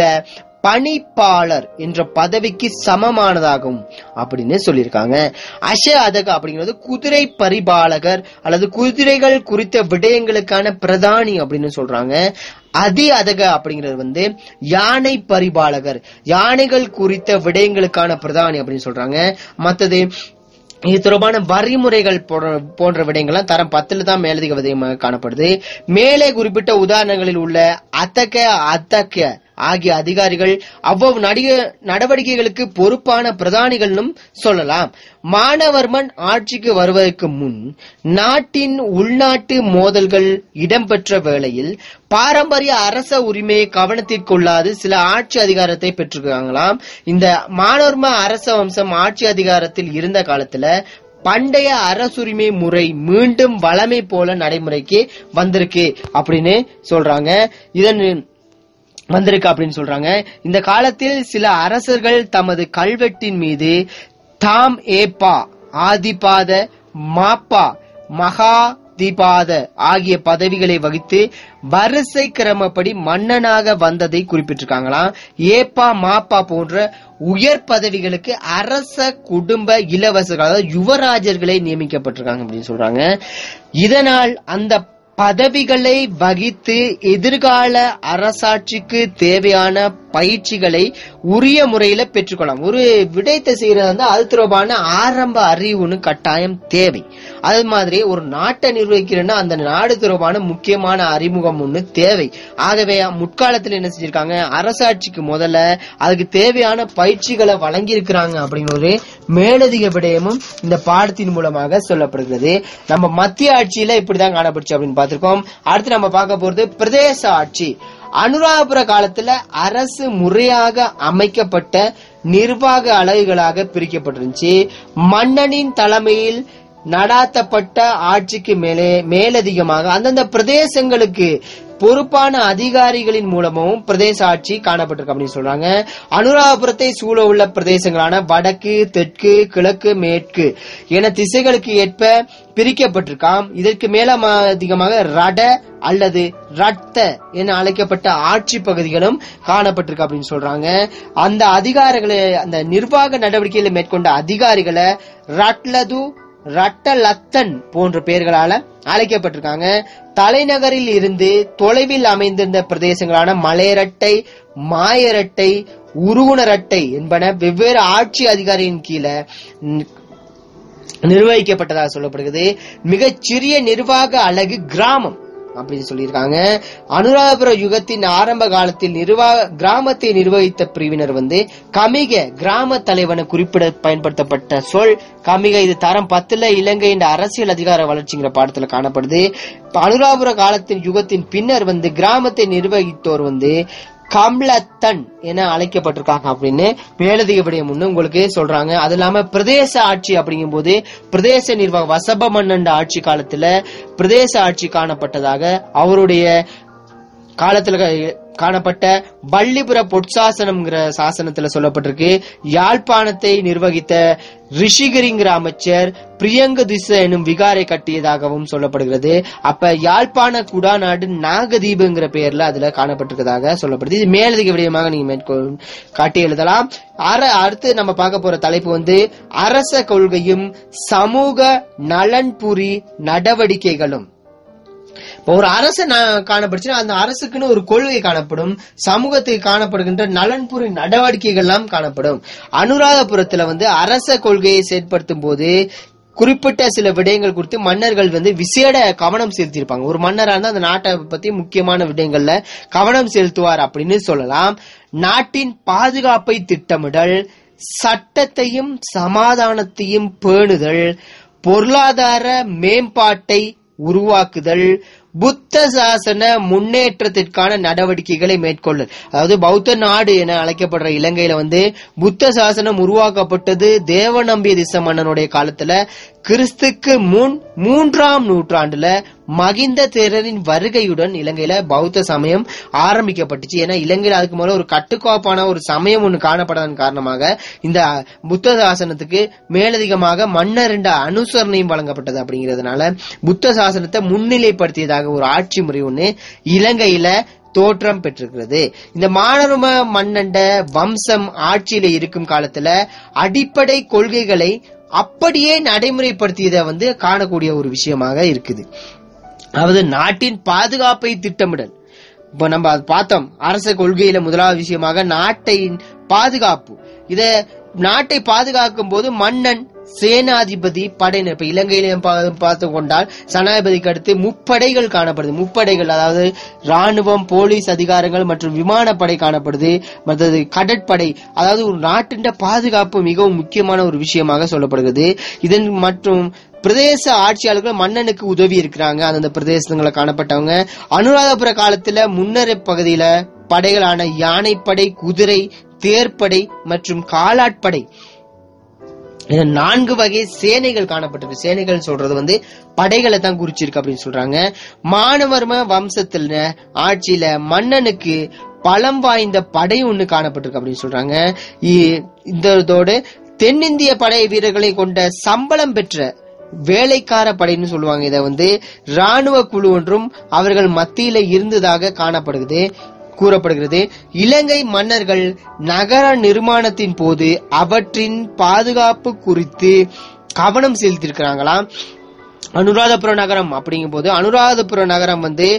பணிப்பாளர் என்ற பதவிக்கு சமமானதாகும் அப்படின்னு சொல்லியிருக்காங்க அஷ அதக அப்படிங்கிறது குதிரை பரிபாலகர் அல்லது குதிரைகள் குறித்த விடயங்களுக்கான பிரதானி அப்படின்னு சொல்றாங்க அதி அதக அப்படிங்கிறது வந்து யானை பரிபாலகர் யானைகள் குறித்த விடயங்களுக்கான பிரதானி அப்படின்னு சொல்றாங்க மத்தது இது தொடர்பான வரிமுறைகள் போன்ற- போன்ற விடயங்கள்லாம் தரம் பத்துல தான் மேலதிக விதயமாக காணப்படுது மேலே குறிப்பிட்ட உதாரணங்களில் உள்ள அத்தக்க அத்தக்க ஆகிய அதிகாரிகள் அவ்வளவு நடிக நடவடிக்கைகளுக்கு பொறுப்பான பிரதானிகள்னும் சொல்லலாம் மானவர்மன் ஆட்சிக்கு வருவதற்கு முன் நாட்டின் உள்நாட்டு மோதல்கள் இடம்பெற்ற வேளையில் பாரம்பரிய அரச உரிமையை கவனத்திற்கொள்ளாது சில ஆட்சி அதிகாரத்தை பெற்றிருக்காங்களாம் இந்த மானவர்ம அரச வம்சம் ஆட்சி அதிகாரத்தில் இருந்த காலத்துல பண்டைய அரசுரிமை முறை மீண்டும் வளமை போல நடைமுறைக்கு வந்திருக்கு அப்படின்னு சொல்றாங்க இதன் வந்திருக்கு அப்படின்னு சொல்றாங்க இந்த காலத்தில் சில அரசர்கள் தமது கல்வெட்டின் மீது தாம் ஏப்பா ஆதிபாத மாப்பா மகாதிபாத ஆகிய பதவிகளை வகித்து வரிசை கிரமப்படி மன்னனாக வந்ததை குறிப்பிட்டிருக்காங்களாம் ஏப்பா மாப்பா போன்ற உயர் பதவிகளுக்கு அரச குடும்ப இளவரசர்கள் அதாவது யுவராஜர்களை நியமிக்கப்பட்டிருக்காங்க அப்படின்னு சொல்றாங்க இதனால் அந்த பதவிகளை வகித்து எதிர்கால அரசாட்சிக்கு தேவையான பயிற்சிகளை உரிய முறையில பெற்றுக்கொள்ளலாம் ஒரு விடயத்தை செய்யறது வந்து அது தொடர்பான ஆரம்ப அறிவுன்னு கட்டாயம் தேவை அது மாதிரி ஒரு நாட்டை நிர்வகிக்கிறேன்னா அந்த நாடு தொடர்பான முக்கியமான அறிமுகம் ஒண்ணு தேவை ஆகவே முற்காலத்தில் என்ன செஞ்சிருக்காங்க அரசாட்சிக்கு முதல்ல அதுக்கு தேவையான பயிற்சிகளை வழங்கி இருக்கிறாங்க அப்படிங்கிற ஒரு மேலதிக விடயமும் இந்த பாடத்தின் மூலமாக சொல்லப்படுகிறது நம்ம மத்திய ஆட்சியில இப்படிதான் காணப்படுச்சு அப்படின்னு பார்த்திருக்கோம் அடுத்து நம்ம பார்க்க போறது பிரதேச ஆட்சி அனுராதபுர காலத்துல அரசு முறையாக அமைக்கப்பட்ட நிர்வாக அலகுகளாக பிரிக்கப்பட்டிருந்துச்சு மன்னனின் தலைமையில் நடாத்தப்பட்ட ஆட்சிக்கு மேலே மேலதிகமாக அந்தந்த பிரதேசங்களுக்கு பொறுப்பான அதிகாரிகளின் மூலமும் பிரதேச ஆட்சி காணப்பட்டிருக்கு அப்படின்னு சொல்றாங்க அனுராதபுரத்தை சூழ உள்ள பிரதேசங்களான வடக்கு தெற்கு கிழக்கு மேற்கு என திசைகளுக்கு ஏற்ப பிரிக்கப்பட்டிருக்காம் இதற்கு மேல அதிகமாக ரட அல்லது ரத்த என அழைக்கப்பட்ட ஆட்சி பகுதிகளும் காணப்பட்டிருக்கு அப்படின்னு சொல்றாங்க அந்த அதிகாரிகளை அந்த நிர்வாக நடவடிக்கைகளை மேற்கொண்ட அதிகாரிகளை ரட்லது ரட்டலத்தன் போன்ற பெயர்களால அழைக்கப்பட்டிருக்காங்க தலைநகரில் இருந்து தொலைவில் அமைந்திருந்த பிரதேசங்களான மலையரட்டை மாயரட்டை உருகுணரட்டை என்பன வெவ்வேறு ஆட்சி அதிகாரியின் கீழே ம், நிர்வகிக்கப்பட்டதாக சொல்லப்படுகிறது மிகச் சிறிய நிர்வாக அலகு கிராமம் அப்படின்னு சொல்லியிருக்காங்க அனுராதபுர யுகத்தின் ஆரம்ப காலத்தில் நிர்வாக கிராமத்தை நிர்வகித்த பிரிவினர் வந்து கமிக கிராம தலைவனை குறிப்பிட பயன்படுத்தப்பட்ட சொல் கமிக இது தரம் பத்துல இலங்கையின் அரசியல் அதிகார வளர்ச்சிங்கிற பாடத்துல காணப்படுது இப்ப அனுராபுர காலத்தின் யுகத்தின் பின்னர் வந்து கிராமத்தை நிர்வகித்தோர் வந்து கம்லத்தன் என அழைக்கப்பட்டிருக்காங்க அப்படின்னு மேலதிக விடயம் ஒண்ணு உங்களுக்கு சொல்றாங்க அது இல்லாம பிரதேச ஆட்சி அப்படிங்கும் போது பிரதேச நிர்வாக வசப மன்னன் ஆட்சி காலத்துல பிரதேச ஆட்சி காணப்பட்டதாக அவருடைய காலத்துல க- காணப்பட்ட வள்ளிபுர பொற்சாசனம்ங்கிற சாசனத்துல சொல்லப்பட்டிருக்கு யாழ்ப்பாணத்தை நிர்வகித்த ரிஷிகிரிங்கிற அமைச்சர் பிரியங்க திச எனும் விகாரை கட்டியதாகவும் சொல்லப்படுகிறது அப்ப யாழ்ப்பாண குடாநாடு நாகதீபங்கிற பெயர்ல அதுல காணப்பட்டிருக்கதாக சொல்லப்படுது இது மேலதிக விடயமாக நீங்க மேற்கொள் காட்டி எழுதலாம் அர அடுத்து நம்ம பார்க்க போற தலைப்பு வந்து அரச கொள்கையும் சமூக நலன்புரி நடவடிக்கைகளும் இப்போ ஒரு அரசு நா- காணப்படுச்சுன்னா அந்த அரசுக்குன்னு ஒரு கொள்கை காணப்படும் சமூகத்துக்கு காணப்படுகின்ற நலன்புரி நடவடிக்கைகள்லாம் காணப்படும் அனுராதபுரத்துல வந்து அரச கொள்கையை செயற்படுத்தும் போது குறிப்பிட்ட சில விடயங்கள் குறித்து மன்னர்கள் வந்து விசேட கவனம் செலுத்தியிருப்பாங்க ஒரு மன்னரா இருந்தா அந்த நாட்டை பத்தி முக்கியமான விடயங்கள்ல கவனம் செலுத்துவார் அப்படின்னு சொல்லலாம் நாட்டின் பாதுகாப்பை திட்டமிடல் சட்டத்தையும் சமாதானத்தையும் பேணுதல் பொருளாதார மேம்பாட்டை உருவாக்குதல் புத்த சாசன முன்னேற்றத்திற்கான நடவடிக்கைகளை மேற்கொள்ளல் அதாவது பௌத்த நாடு என அழைக்கப்படுற இலங்கையில வந்து புத்த சாசனம் உருவாக்கப்பட்டது தேவ நம்பிய திச மன்னனுடைய காலத்துல கிறிஸ்துக்கு முன் மூன்றாம் நூற்றாண்டுல மகிந்த தேரரின் வருகையுடன் இலங்கையில பௌத்த சமயம் ஆரம்பிக்கப்பட்டுச்சு ஏன்னா இலங்கையில அதுக்கு முதல்ல ஒரு கட்டுக்கோப்பான ஒரு சமயம் ஒண்ணு காணப்படாதன் காரணமாக இந்த புத்த சாசனத்துக்கு மேலதிகமாக மன்னரின் அனுசரணையும் வழங்கப்பட்டது அப்படிங்கிறதுனால புத்த சாசனத்தை முன்னிலைப்படுத்தியதாக ஒரு ஆட்சி முறை ஒண்ணு இலங்கையில தோற்றம் பெற்றிருக்கிறது இந்த மானரும மன்னண்ட வம்சம் ஆட்சியில இருக்கும் காலத்துல அடிப்படை கொள்கைகளை அப்படியே நடைமுறைப்படுத்தியதை வந்து காணக்கூடிய ஒரு விஷயமாக இருக்குது அதாவது நாட்டின் பாதுகாப்பை திட்டமிடல் இப்ப நம்ம அது பார்த்தோம் அரச கொள்கையில முதலாவது விஷயமாக நாட்டின் பாதுகாப்பு இத நாட்டை பாதுகாக்கும் போது மன்னன் சேனாதிபதி படையினர் இப்ப இலங்கையில பா- பார்த்து கொண்டால் சனாதிபதிக்கு அடுத்து முப்படைகள் காணப்படுது முப்படைகள் அதாவது ராணுவம் போலீஸ் அதிகாரங்கள் மற்றும் விமானப்படை காணப்படுது மற்றது கடற்படை அதாவது ஒரு நாட்டின் பாதுகாப்பு மிகவும் முக்கியமான ஒரு விஷயமாக சொல்லப்படுகிறது இதன் மற்றும் பிரதேச ஆட்சியாளர்கள் மன்னனுக்கு உதவி இருக்கிறாங்க அந்தந்த பிரதேசங்களை காணப்பட்டவங்க அனுராதபுர காலத்துல முன்னர பகுதியில படைகளான யானைப்படை குதிரை தேர்ப்படை மற்றும் காலாட்படை இந்த நான்கு வகை சேனைகள் காணப்பட்டிருக்கு சேனைகள் சொல்றது வந்து படைகளை தான் குறிச்சிருக்கு அப்படின்னு சொல்றாங்க மானவர்ம வம்சத்துல ஆட்சியில மன்னனுக்கு பலம் வாய்ந்த படை ஒண்ணு காணப்பட்டிருக்கு அப்படின்னு சொல்றாங்க இ- இந்த இதோடு தென்னிந்திய படை வீரர்களை கொண்ட சம்பளம் பெற்ற வேலைக்கார படைன்னு சொல்லுவாங்க இத வந்து ராணுவ குழு ஒன்றும் அவர்கள் மத்தியில இருந்ததாக காணப்படுகிறது கூறப்படுகிறது இலங்கை மன்னர்கள் நகர நிர்மாணத்தின் போது அவற்றின் பாதுகாப்பு குறித்து கவனம் செலுத்தியிருக்கிறாங்களாம் அனுராதபுர நகரம் அப்படிங்கும் போது அனுராதபுர நகரம் வந்து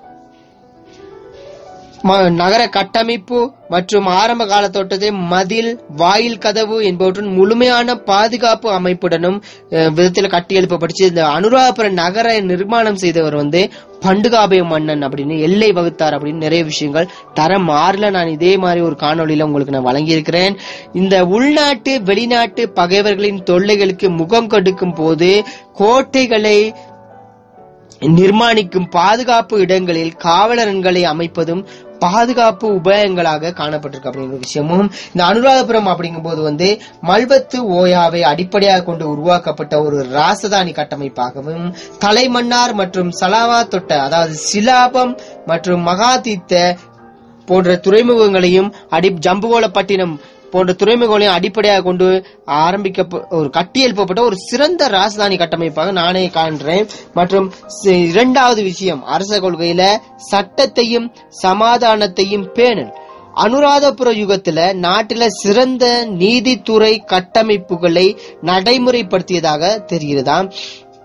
ம- நகர கட்டமைப்பு மற்றும் ஆரம்ப கால தோட்டத்தை மதில் வாயில் கதவு என்பவற்றின் முழுமையான பாதுகாப்பு அமைப்புடனும் அஹ், விதத்தில் கட்டி எழுப்பப்பட்டுச்சு இந்த அனுராதபுர நகர நிர்மாணம் செய்தவர் வந்து பண்டுகாபய மன்னன் அப்படின்னு எல்லை வகுத்தார் அப்படின்னு நிறைய விஷயங்கள் தரம் மாறல நான் இதே மாதிரி ஒரு காணொளியில உங்களுக்கு நான் வழங்கியிருக்கிறேன் இந்த உள்நாட்டு வெளிநாட்டு பகைவர்களின் தொல்லைகளுக்கு முகம் கொடுக்கும் போது கோட்டைகளை நிர்மாணிக்கும் பாதுகாப்பு இடங்களில் காவலரன்களை அமைப்பதும் பாதுகாப்பு உபாயங்களாக காணப்பட்டிருக்கு அப்படிங்கிற விஷயமும் இந்த அனுராதபுரம் அப்படிங்கும்போது வந்து மல்வத்து ஓயாவை அடிப்படையாக கொண்டு உருவாக்கப்பட்ட ஒரு ராசதானி கட்டமைப்பாகவும் தலைமன்னார் மற்றும் சலாவா தொட்ட அதாவது சிலாபம் மற்றும் மகாதீத்த போன்ற துறைமுகங்களையும் அடி ஜம்புகோலப்பட்டினம் போன்ற துறைமுகங்களையும் அடிப்படையாக கொண்டு ஆரம்பிக்க ஒரு கட்டியெழுப்பப்பட்ட ஒரு சிறந்த ராஜதானி கட்டமைப்பாக நானே காண்றேன் மற்றும் சி- இரண்டாவது விஷயம் அரச கொள்கையில சட்டத்தையும் சமாதானத்தையும் பேணல் அனுராதபுர யுகத்துல நாட்டில சிறந்த நீதித்துறை கட்டமைப்புகளை நடைமுறைப்படுத்தியதாக தெரிகிறதா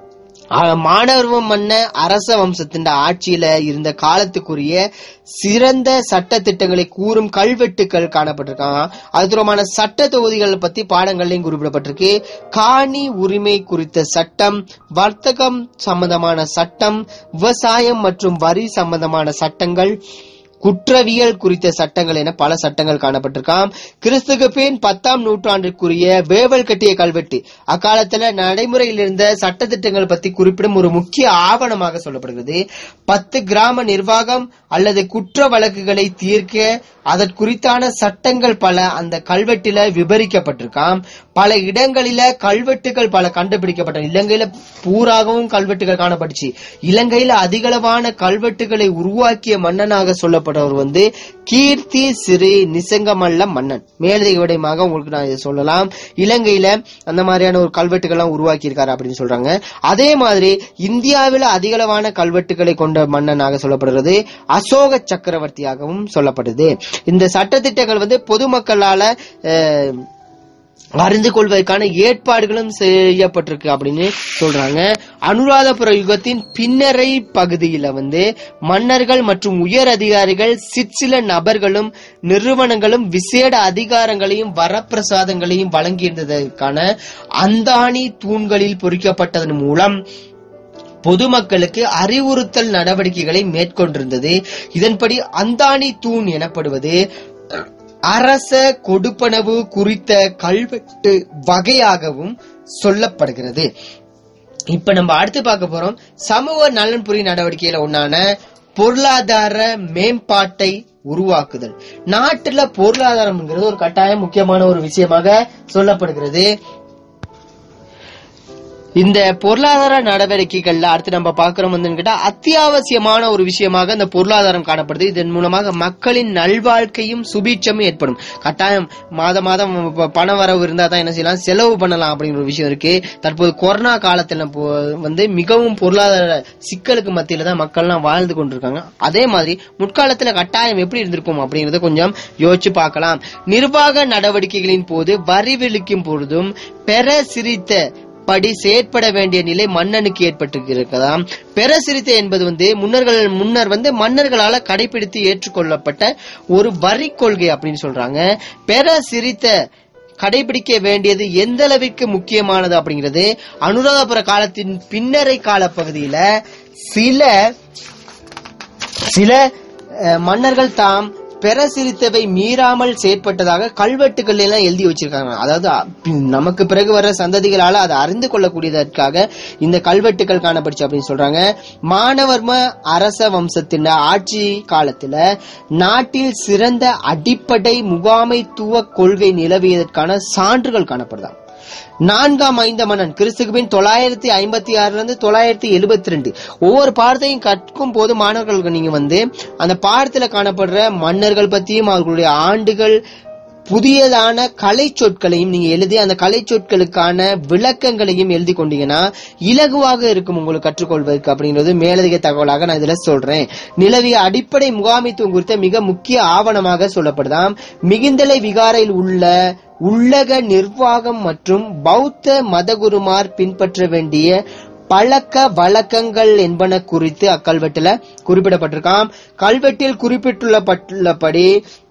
ஆ- மாணவர்வ மன்ன அரச வம்சத்தின் ஆட்சியில இருந்த காலத்துக்குரிய சிறந்த சட்ட திட்டங்களை கூறும் கல்வெட்டுக்கள் காணப்பட்டிருக்காங்க அது தொடர்பான சட்ட தொகுதிகள் பத்தி பாடங்கள்லையும் குறிப்பிடப்பட்டிருக்கு காணி உரிமை குறித்த சட்டம் வர்த்தகம் சம்பந்தமான சட்டம் விவசாயம் மற்றும் வரி சம்பந்தமான சட்டங்கள் குற்றவியல் குறித்த சட்டங்கள் என பல சட்டங்கள் காணப்பட்டிருக்காம் கிறிஸ்துக்கு பின் பத்தாம் நூற்றாண்டிற்குரிய வேவல் கட்டிய கல்வெட்டு அக்காலத்துல நடைமுறையில் இருந்த சட்டத்திட்டங்கள் பத்தி குறிப்பிடும் ஒரு முக்கிய ஆவணமாக சொல்லப்படுகிறது பத்து கிராம நிர்வாகம் அல்லது குற்ற வழக்குகளை தீர்க்க அதற்குறித்தான சட்டங்கள் பல அந்த கல்வெட்டில விவரிக்கப்பட்டிருக்காம் பல இடங்களில கல்வெட்டுகள் பல கண்டுபிடிக்கப்பட்டன இலங்கையில பூராகவும் கல்வெட்டுகள் காணப்பட்டுச்சு இலங்கையில அதிகளவான கல்வெட்டுகளை உருவாக்கிய மன்னனாக சொல்லப்பட்டவர் வந்து கீர்த்தி சிறு நிசங்கமல்ல மன்னன் மேலதிக விடயமாக உங்களுக்கு நான் இதை சொல்லலாம் இலங்கையில அந்த மாதிரியான ஒரு கல்வெட்டுகள்லாம் உருவாக்கி இருக்காரு அப்படின்னு சொல்றாங்க அதே மாதிரி இந்தியாவில அதிகளவான கல்வெட்டுகளை கொண்ட மன்னனாக சொல்லப்படுகிறது அசோக சக்கரவர்த்தியாகவும் சொல்லப்படுது இந்த சட்டத்திட்டங்கள் வந்து பொதுமக்களால அஹ், அறிந்து கொள்வதற்கான ஏற்பாடுகளும் செய்யப்பட்டிருக்கு அப்படின்னு சொல்றாங்க அனுராதபுர யுகத்தின் பின்னரை பகுதியில வந்து மன்னர்கள் மற்றும் உயர் அதிகாரிகள் சிற்சில நபர்களும் நிறுவனங்களும் விசேட அதிகாரங்களையும் வரப்பிரசாதங்களையும் வழங்கியிருந்ததற்கான அந்தாணி தூண்களில் பொறிக்கப்பட்டதன் மூலம் பொதுமக்களுக்கு அறிவுறுத்தல் நடவடிக்கைகளை மேற்கொண்டிருந்தது இதன்படி அந்தாணி தூண் எனப்படுவது அரச கொடுப்பனவு குறித்த கல்வெட்டு வகையாகவும் சொல்லப்படுகிறது இப்ப நம்ம அடுத்து பார்க்க போறோம் சமூக நலன்புரி நடவடிக்கையில ஒன்னான பொருளாதார மேம்பாட்டை உருவாக்குதல் நாட்டுல பொருளாதாரம்ங்கிறது ஒரு கட்டாயம் முக்கியமான ஒரு விஷயமாக சொல்லப்படுகிறது இந்த பொருளாதார நடவடிக்கைகள்ல அடுத்து நம்ம பார்க்கிறோம் வந்து கேட்டா அத்தியாவசியமான ஒரு விஷயமாக இந்த பொருளாதாரம் காணப்படுது இதன் மூலமாக மக்களின் நல்வாழ்க்கையும் சுபீட்சமும் ஏற்படும் கட்டாயம் மாத மாதம் ப- பண வரவு இருந்தா தான் என்ன செய்யலாம் செலவு பண்ணலாம் அப்படிங்கிற ஒரு விஷயம் இருக்கு தற்போது கொரோனா காலத்துல போ- வந்து மிகவும் பொருளாதார சிக்கலுக்கு மத்தியில தான் மக்கள்லாம் வாழ்ந்து கொண்டிருக்காங்க அதே மாதிரி முற்காலத்துல கட்டாயம் எப்படி இருந்திருக்கும் அப்படிங்கறத கொஞ்சம் யோசிச்சு பார்க்கலாம் நிர்வாக நடவடிக்கைகளின் போது வரி விளிக்கும் பொழுதும் பெற சிரித்த படி செயற்பட வேண்டிய நிலை மன்னனுக்கு ஏற்பட்டிருக்கிறதாம் பெரசிரித்த என்பது வந்து முன்னர்கள் முன்னர் வந்து மன்னர்களால கடைபிடித்து ஏற்றுக்கொள்ளப்பட்ட ஒரு வரி கொள்கை அப்படின்னு சொல்றாங்க பெரசிரித்த கடைபிடிக்க வேண்டியது எந்த அளவிற்கு முக்கியமானது அப்படிங்கிறது அனுராதபுர காலத்தின் பின்னரை கால பகுதியில சில சில அஹ், மன்னர்கள் தாம் பெறசிரித்தவை மீறாமல் செயற்பட்டதாக கல்வெட்டுகள் எல்லாம் எழுதி வச்சிருக்காங்க அதாவது அ- பி- நமக்கு பிறகு வர சந்ததிகளால அதை அறிந்து கொள்ளக்கூடியதற்காக இந்த கல்வெட்டுகள் காணப்படுச்சு அப்படின்னு சொல்றாங்க மானவர்ம அரச வம்சத்தின் ஆட்சி காலத்துல நாட்டில் சிறந்த அடிப்படை முகாமைத்துவ கொள்கை நிலவியதற்கான சான்றுகள் காணப்படுதாம் நான்காம் ஐந்த மன்னன் கிறிஸ்துக்கு பின் தொள்ளாயிரத்தி ஐம்பத்தி ஆறுல இருந்து தொள்ளாயிரத்தி எழுபத்தி ரெண்டு ஒவ்வொரு பாடத்தையும் கற்கும் போது மாணவர்களுக்கு நீங்க வந்து அந்த பாடத்துல காணப்படுற மன்னர்கள் பத்தியும் அவர்களுடைய ஆண்டுகள் புதியதான கலை சொற்களையும் நீங்க எழுதி அந்த கலை சொற்களுக்கான விளக்கங்களையும் எழுதி கொண்டீங்கன்னா இலகுவாக இருக்கும் உங்களுக்கு கற்றுக்கொள்வதற்கு அப்படிங்கிறது மேலதிக தகவலாக நான் இதுல சொல்றேன் நிலவிய அடிப்படை முகாமைத்துவம் குறித்த மிக முக்கிய ஆவணமாக சொல்லப்படுதாம் மிகுந்தலை விகாரையில் உள்ள உள்ளக நிர்வாகம் மற்றும் பௌத்த மதகுருமார் பின்பற்ற வேண்டிய பழக்க வழக்கங்கள் என்பன குறித்து அக்கல்வெட்டுல குறிப்பிடப்பட்டிருக்காம் கல்வெட்டில் குறிப்பிட்டுள்ளப்பட்டுள்ளபடி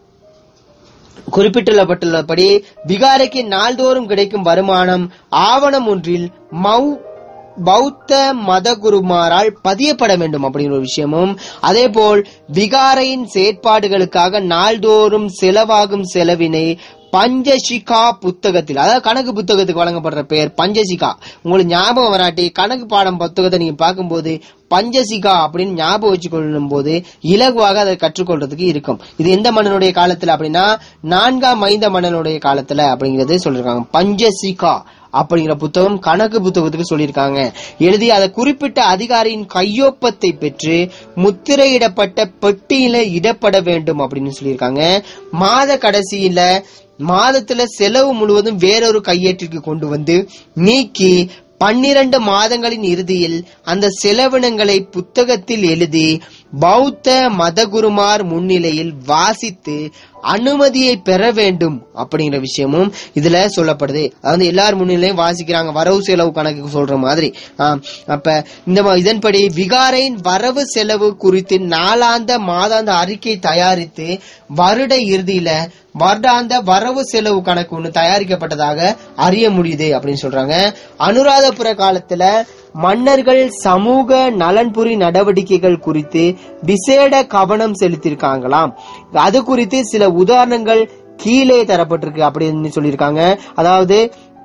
குறிப்பிட்டுள்ளப்பட்டுள்ளபடி விகாரைக்கு நாள்தோறும் கிடைக்கும் வருமானம் ஆவணம் ஒன்றில் மௌ பௌத்த மதகுருமாரால் பதியப்பட வேண்டும் அப்படிங்கிற ஒரு விஷயமும் அதே போல் விகாரையின் செயற்பாடுகளுக்காக நாள்தோறும் செலவாகும் செலவினை பஞ்சசிகா புத்தகத்தில் அதாவது கணக்கு புத்தகத்துக்கு வழங்கப்படுற பெயர் பஞ்சசிகா உங்களுக்கு ஞாபகம் வராட்டி கணக்கு பாடம் புத்தகத்தை நீங்க பார்க்கும்போது பஞ்சசிகா அப்படின்னு ஞாபகம் வச்சுக்கொள்ளும் போது இலகுவாக அதை கற்றுக்கொள்றதுக்கு இருக்கும் இது எந்த மன்னனுடைய காலத்துல அப்படின்னா நான்காம் ஐந்த மன்னனுடைய காலத்துல அப்படிங்கறது சொல்லிருக்காங்க பஞ்சசிகா அப்படிங்கிற புத்தகம் கணக்கு புத்தகத்துக்கு சொல்லியிருக்காங்க எழுதி அதை குறிப்பிட்ட அதிகாரியின் கையொப்பத்தை பெற்று முத்திரையிடப்பட்ட பெட்டியில இடப்பட வேண்டும் அப்படின்னு சொல்லியிருக்காங்க மாத கடைசியில மாதத்துல செலவு முழுவதும் வேறொரு கையேட்டிற்கு கொண்டு வந்து நீக்கி பன்னிரண்டு மாதங்களின் இறுதியில் அந்த செலவினங்களை புத்தகத்தில் எழுதி பௌத்த மதகுருமார் முன்னிலையில் வாசித்து அனுமதியை பெற வேண்டும் அப்படிங்கிற விஷயமும் இதுல சொல்லப்படுது அதாவது எல்லார் முன்னிலையும் வாசிக்கிறாங்க வரவு செலவு கணக்கு சொல்ற மாதிரி ஆம், அப்ப இந்த மா- இதன்படி விகாரையின் வரவு செலவு குறித்து நாளாந்த மாதாந்த அறிக்கை தயாரித்து வருட இறுதியில வருடாந்த வரவு செலவு கணக்கு ஒண்ணு தயாரிக்கப்பட்டதாக அறிய முடியுது அப்படின்னு சொல்றாங்க அனுராதபுர காலத்துல மன்னர்கள் சமூக நலன்புரி நடவடிக்கைகள் குறித்து விசேட கவனம் செலுத்தியிருக்காங்களாம் அது குறித்து சில உதாரணங்கள் கீழே தரப்பட்டிருக்கு அப்படின்னு சொல்லியிருக்காங்க அதாவது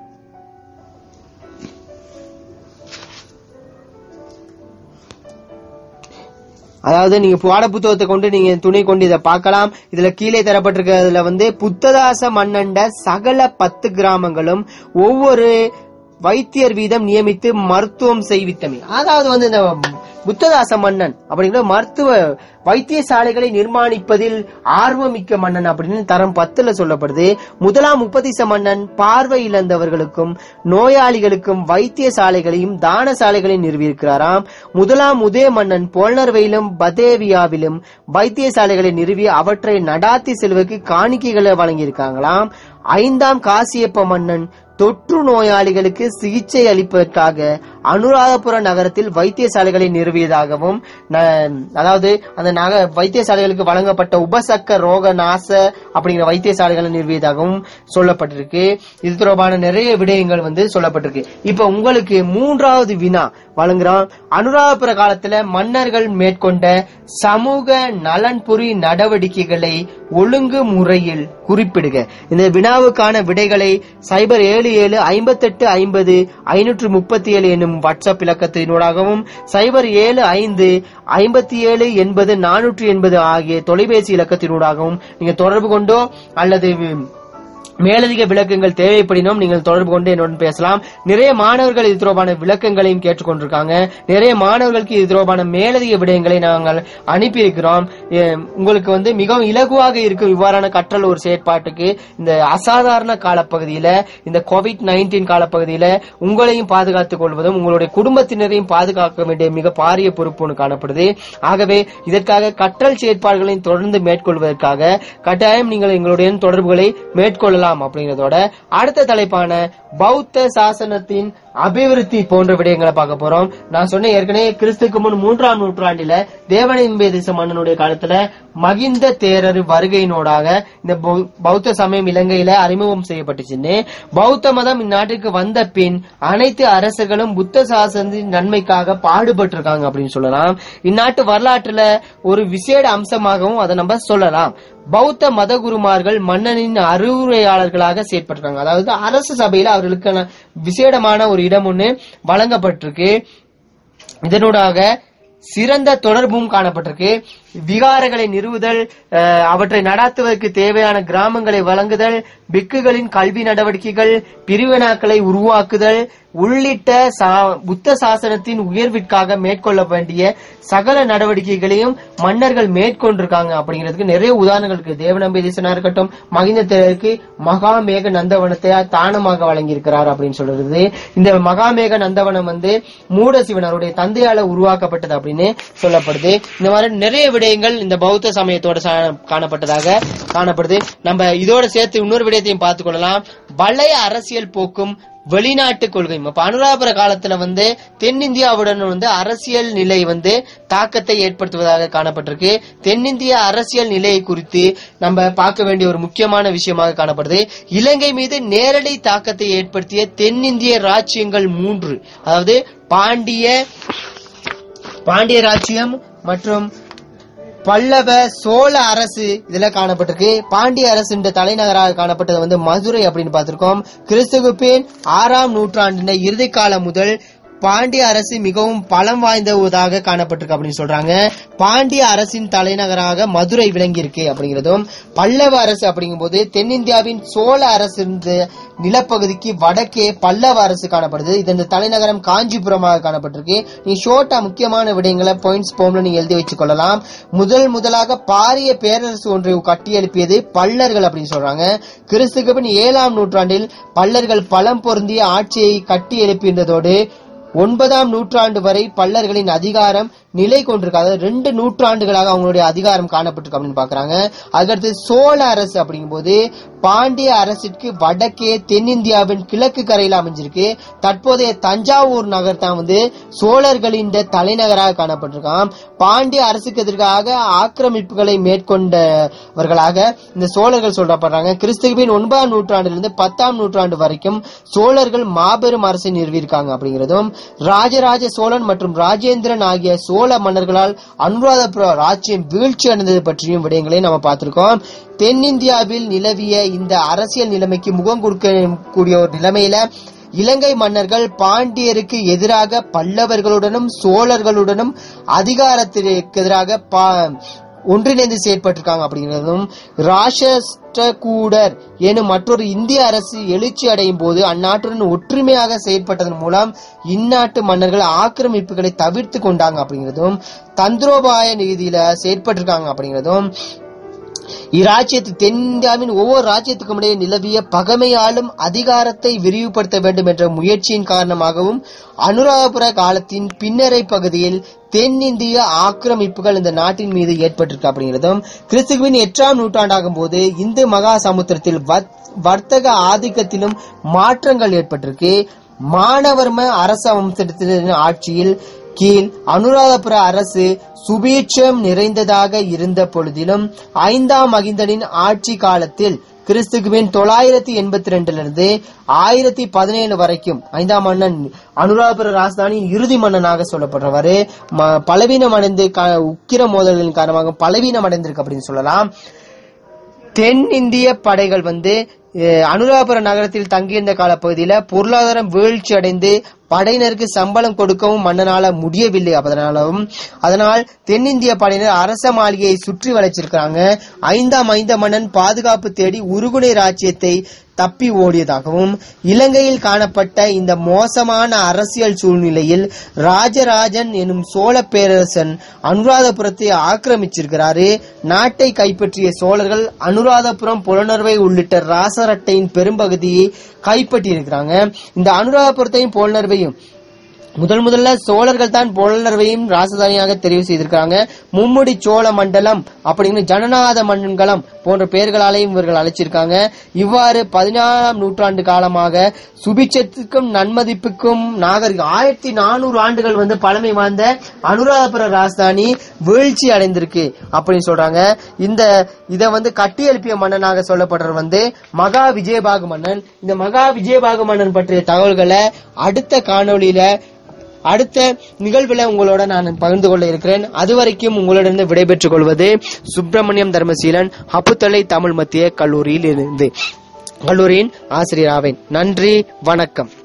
அதாவது நீங்க பாட புத்தகத்தை கொண்டு நீங்க துணை கொண்டு இதை பார்க்கலாம் இதுல கீழே தரப்பட்டிருக்கிறதுல வந்து புத்ததாச மன்னண்ட சகல பத்து கிராமங்களும் ஒவ்வொரு வைத்தியர் வீதம் நியமித்து மருத்துவம் செய்வித்தமை அதாவது வந்து இந்த புத்ததாச மன்னன் அப்படிங்கிற மருத்துவ வைத்தியசாலைகளை நிர்மாணிப்பதில் ஆர்வமிக்க மன்னன் அப்படின்னு தரம் பத்துல சொல்லப்படுது முதலாம் முப்பதிச மன்னன் பார்வை இழந்தவர்களுக்கும் நோயாளிகளுக்கும் வைத்தியசாலைகளையும் தான சாலைகளையும் நிறுவியிருக்கிறாராம் முதலாம் உதய மன்னன் போல்னர்வையிலும் பதேவியாவிலும் வைத்தியசாலைகளை நிறுவி அவற்றை நடாத்தி செல்வதற்கு காணிக்கைகளை வழங்கியிருக்காங்களாம் ஐந்தாம் காசியப்ப மன்னன் தொற்று நோயாளிகளுக்கு சிகிச்சை அளிப்பதற்காக அனுராதபுர நகரத்தில் வைத்தியசாலைகளை நிறுவியதாகவும் ந- அதாவது அந்த நக வைத்தியசாலைகளுக்கு வழங்கப்பட்ட உபசக்க ரோக நாச அப்படிங்கிற வைத்தியசாலைகளை நிறுவியதாகவும் சொல்லப்பட்டிருக்கு இது தொடர்பான நிறைய விடயங்கள் வந்து சொல்லப்பட்டிருக்கு இப்ப உங்களுக்கு மூன்றாவது வினா வழங்குறோம் அனுராதபுர காலத்துல மன்னர்கள் மேற்கொண்ட சமூக நலன்புரி நடவடிக்கைகளை ஒழுங்கு முறையில் குறிப்பிடுக இந்த வினாவுக்கான விடைகளை சைபர் ஏழு ஏழு ஐம்பத்தெட்டு ஐம்பது ஐநூற்று முப்பத்தி ஏழு என்னும் வாட்ஸ்அப் இலக்கத்தினூடாகவும் சைபர் ஏழு ஐந்து ஐம்பத்தி ஏழு எண்பது நானூற்று எண்பது ஆகிய தொலைபேசி இலக்கத்தினூடாகவும் நீங்க தொடர்பு கொண்டோ அல்லது மேலதிக விளக்கங்கள் தேவைப்படினும் நீங்கள் தொடர்பு கொண்டு என்னுடன் பேசலாம் நிறைய மாணவர்கள் இது தொடர்பான விளக்கங்களையும் கேட்டுக்கொண்டிருக்காங்க நிறைய மாணவர்களுக்கு இது தொடர்பான மேலதிக விடயங்களை நாங்கள் அனுப்பியிருக்கிறோம் எ, உங்களுக்கு வந்து மிகவும் இலகுவாக இருக்கும் இவ்வாறான கற்றல் ஒரு செயற்பாட்டுக்கு இந்த அசாதாரண காலப்பகுதியில இந்த கோவிட் நைன்டீன் காலப்பகுதியில உங்களையும் பாதுகாத்துக் கொள்வதும் உங்களுடைய குடும்பத்தினரையும் பாதுகாக்க வேண்டிய மிக பாரிய பொறுப்பு ஒன்று காணப்படுது ஆகவே இதற்காக கற்றல் செயற்பாடுகளையும் தொடர்ந்து மேற்கொள்வதற்காக கட்டாயம் நீங்கள் எங்களுடைய தொடர்புகளை மேற்கொள்ளலாம் அப்படிங்கறதோட அடுத்த தலைப்பான பௌத்த சாசனத்தின் அபிவிருத்தி போன்ற விடயங்களை பார்க்க போறோம் நான் சொன்ன ஏற்கனவே கிறிஸ்துக்கு முன் மூன்றாம் நூற்றாண்டில தேவனின்பே தேச மன்னனுடைய காலத்துல மகிந்த தேரர் வருகையினோடாக இந்த பௌ- பௌத்த சமயம் இலங்கையில அறிமுகம் செய்யப்பட்டுச்சுன்னு பௌத்த மதம் இந்நாட்டுக்கு வந்த பின் அனைத்து அரசர்களும் புத்த சாசனத்தின் நன்மைக்காக பாடுபட்டிருக்காங்க அப்படின்னு சொல்லலாம் இந்நாட்டு வரலாற்றுல ஒரு விசேட அம்சமாகவும் அதை நம்ம சொல்லலாம் பௌத்த மத குருமார்கள் மன்னனின் அறிவுரையாளர்களாக செயற்பட்டிருக்காங்க அதாவது அரசு சபையில அவர்களுக்கான விசேடமான ஒரு இடம் ஒண்ணு வழங்கப்பட்டிருக்கு இதனூடாக சிறந்த தொடர்பும் காணப்பட்டிருக்கு விகாரங்களை நிறுவுதல் அஹ், அவற்றை நடாத்துவதற்கு தேவையான கிராமங்களை வழங்குதல் பிக்குகளின் கல்வி நடவடிக்கைகள் பிரிவினாக்களை உருவாக்குதல் உள்ளிட்ட சா- புத்த சாசனத்தின் உயர்விற்காக மேற்கொள்ள வேண்டிய சகல நடவடிக்கைகளையும் மன்னர்கள் மேற்கொண்டிருக்காங்க அப்படிங்கிறதுக்கு நிறைய உதாரணங்கள் இருக்கு தேவநம்பி தேசனா இருக்கட்டும் மகிந்த தேருக்கு மகாமேக நந்தவனத்தை தானமாக வழங்கியிருக்கிறார் அப்படின்னு சொல்றது இந்த மகாமேக நந்தவனம் வந்து மூடசிவன் அவருடைய தந்தையால உருவாக்கப்பட்டது அப்படின்னு சொல்லப்படுது இந்த மாதிரி நிறைய விடயங்கள் இந்த பௌத்த சமயத்தோட சா- காணப்பட்டதாக காணப்படுது நம்ம இதோட சேர்த்து இன்னொரு விடயத்தையும் பார்த்துக் கொள்ளலாம் வளைய அரசியல் போக்கும் வெளிநாட்டு கொள்கையும் அப்ப அனுராபுர காலத்துல வந்து தென்னிந்தியாவுடன் வந்து அரசியல் நிலை வந்து தாக்கத்தை ஏற்படுத்துவதாக காணப்பட்டிருக்கு தென்னிந்திய அரசியல் நிலையை குறித்து நம்ம பார்க்க வேண்டிய ஒரு முக்கியமான விஷயமாக காணப்படுது இலங்கை மீது நேரடி தாக்கத்தை ஏற்படுத்திய தென்னிந்திய ராச்சியங்கள் மூன்று அதாவது பாண்டிய பாண்டிய ராச்சியம் மற்றும் பல்லவ சோழ அரசு இதுல காணப்பட்டிருக்கு பாண்டிய அரசின் தலைநகராக காணப்பட்டது வந்து மதுரை அப்படின்னு பார்த்திருக்கோம் கிறிஸ்துக்கு பின் ஆறாம் நூற்றாண்டின் இறுதி காலம் முதல் பாண்டிய அரசு மிகவும் பலம் வாய்ந்ததாக காணப்பட்டிருக்கு அப்படின்னு சொல்றாங்க பாண்டிய அரசின் தலைநகராக மதுரை விளங்கி இருக்கு அப்படிங்கிறதும் பல்லவ அரசு அப்படிங்கும்போது தென்னிந்தியாவின் சோழ அரசு இருந்த நிலப்பகுதிக்கு வடக்கே பல்லவ அரசு காணப்படுது இதன் தலைநகரம் காஞ்சிபுரமாக காணப்பட்டிருக்கு நீ ஷோர்ட்டா முக்கியமான விடயங்களை பாயிண்ட்ஸ் போம்ல நீங்க எழுதி வச்சுக் கொள்ளலாம் முதல் முதலாக பாரிய பேரரசு ஒன்றை கட்டியெழுப்பியது பல்லர்கள் அப்படின்னு சொல்றாங்க கிறிஸ்துக்கு பின் ஏழாம் நூற்றாண்டில் பல்லர்கள் பலம் பொருந்திய ஆட்சியை கட்டி எழுப்பியிருந்ததோடு ஒன்பதாம் நூற்றாண்டு வரை பல்லர்களின் அதிகாரம் நிலை கொண்டிருக்கு அதாவது ரெண்டு நூற்றாண்டுகளாக அவங்களுடைய அதிகாரம் காணப்பட்டிருக்கு அப்படின்னு பாக்குறாங்க அதுக்கடுத்து சோழ அரசு அப்படிங்கும்போது பாண்டிய அரசிற்கு வடக்கே தென்னிந்தியாவின் கிழக்கு கரையில் அமைஞ்சிருக்கு தற்போதைய தஞ்சாவூர் நகர் தான் வந்து சோழர்களின் தலைநகராக காணப்பட்டிருக்காம் பாண்டிய அரசுக்கு எதிராக ஆக்கிரமிப்புகளை மேற்கொண்டவர்களாக இந்த சோழர்கள் சொல்லப்படுறாங்க கிறிஸ்துவின் ஒன்பதாம் நூற்றாண்டிலிருந்து பத்தாம் நூற்றாண்டு வரைக்கும் சோழர்கள் மாபெரும் அரசை நிறுவியிருக்காங்க அப்படிங்கிறதும் ராஜராஜ சோழன் மற்றும் ராஜேந்திரன் ஆகிய சோழ மன்னர்களால் அனுராதபுர ராஜ்யம் வீழ்ச்சி அடைந்தது பற்றியும் விடயங்களை நம்ம பார்த்திருக்கோம் தென்னிந்தியாவில் நிலவிய இந்த அரசியல் நிலைமைக்கு முகம் கொடுக்கக்கூடிய ஒரு நிலைமையில இலங்கை மன்னர்கள் பாண்டியருக்கு எதிராக பல்லவர்களுடனும் சோழர்களுடனும் அதிகாரத்திற்கு எதிராக பா- ஒன்றிணைந்து செயற்பட்டிருக்காங்க அப்படிங்கிறதும் ராஷ்டிரகூடர் எனும் மற்றொரு இந்திய அரசு எழுச்சி அடையும் போது அந்நாட்டுடன் ஒற்றுமையாக செயற்பட்டதன் மூலம் இந்நாட்டு மன்னர்கள் ஆக்கிரமிப்புகளை தவிர்த்து கொண்டாங்க அப்படிங்கிறதும் தந்திரோபாய நீதியில செயற்பட்டிருக்காங்க அப்படிங்கிறதும் இராஜ்யத்து தென்னிந்தியாவின் ஒவ்வொரு ராஜ்யத்துக்கும் இடையே நிலவிய பகைமையாலும் அதிகாரத்தை விரிவுபடுத்த வேண்டும் என்ற முயற்சியின் காரணமாகவும் அனுராதபுர காலத்தின் பின்னரை பகுதியில் தென்னிந்திய ஆக்கிரமிப்புகள் இந்த நாட்டின் மீது ஏற்பட்டிருக்கு அப்படிங்கிறதும் கிறிஸ்துவின் எட்டாம் நூற்றாண்டாகும் போது இந்து மகா சமுத்திரத்தில் வர்த்- வர்த்தக ஆதிக்கத்திலும் மாற்றங்கள் ஏற்பட்டிருக்கு மானவர்ம அரச வம்சத்தின் ஆட்சியில் கீழ் அனுராதபுர அரசு சுபீட்சம் நிறைந்ததாக இருந்த பொழுதிலும் ஐந்தாம் மகிந்தனின் ஆட்சி காலத்தில் கிறிஸ்துவின் தொள்ளாயிரத்தி எண்பத்தி ரெண்டுல இருந்து ஆயிரத்தி பதினேழு வரைக்கும் ஐந்தாம் மன்னன் அனுராதபுர ராஜதானி இறுதி மன்னனாக சொல்லப்படுறவரு ம- பலவீனம் அடைந்து க- உக்கிர மோதல்களின் காரணமாக பலவீனம் அடைந்திருக்கு அப்படின்னு சொல்லலாம் தென்னிந்திய படைகள் வந்து அஹ், அனுராதபுர நகரத்தில் தங்கியிருந்த காலப்பகுதியில பொருளாதாரம் வீழ்ச்சி அடைந்து படையினருக்கு சம்பளம் கொடுக்கவும் மன்னனால முடியவில்லை அதனாலும் அதனால் தென்னிந்திய படையினர் அரச மாளிகையை சுற்றி வளைச்சிருக்கிறாங்க ஐந்தாம் ஐந்த மன்னன் பாதுகாப்பு தேடி உருகுனை ராஜ்யத்தை தப்பி ஓடியதாகவும் இலங்கையில் காணப்பட்ட இந்த மோசமான அரசியல் சூழ்நிலையில் ராஜராஜன் எனும் சோழ பேரரசன் அனுராதபுரத்தை ஆக்கிரமிச்சிருக்கிறாரு நாட்டை கைப்பற்றிய சோழர்கள் அனுராதபுரம் புலனர்வை உள்ளிட்ட ராசரட்டையின் பெரும்பகுதியை கைப்பற்றி இருக்கிறாங்க இந்த அனுராதபுரத்தையும் புலனர்வையும் முதல் முதல்ல சோழர்கள் தான் புலனர்வையும் ராசதானியாக தெரிவு செய்திருக்காங்க மும்முடி சோழ மண்டலம் அப்படிங்கிற ஜனநாத மண்டலம் போன்ற பெயர்களாலையும் இவர்கள் அழைச்சிருக்காங்க இவ்வாறு பதினாறாம் நூற்றாண்டு காலமாக சுபிட்சத்துக்கும் நன்மதிப்புக்கும் நாகரிகம் ஆயிரத்தி நானூறு ஆண்டுகள் வந்து பழமை வாய்ந்த அனுராதபுர ராஜதானி வீழ்ச்சி அடைந்திருக்கு அப்படின்னு சொல்றாங்க இந்த இத வந்து கட்டி எழுப்பிய மன்னனாக சொல்லப்படுறது வந்து மகா விஜயபாகு மன்னன் இந்த மகா விஜயபாகு மன்னன் பற்றிய தகவல்களை அடுத்த காணொளியில அடுத்த நிகழ்வுல உங்களோட நான் பகிர்ந்து கொள்ள இருக்கிறேன் அதுவரைக்கும் உங்களிடம் விடைபெற்றுக் கொள்வது சுப்பிரமணியம் தர்மசீலன் அப்புத்தலை தமிழ் மத்திய கல்லூரியில் இருந்து கல்லூரியின் ஆசிரியர் ஆவேன் நன்றி வணக்கம்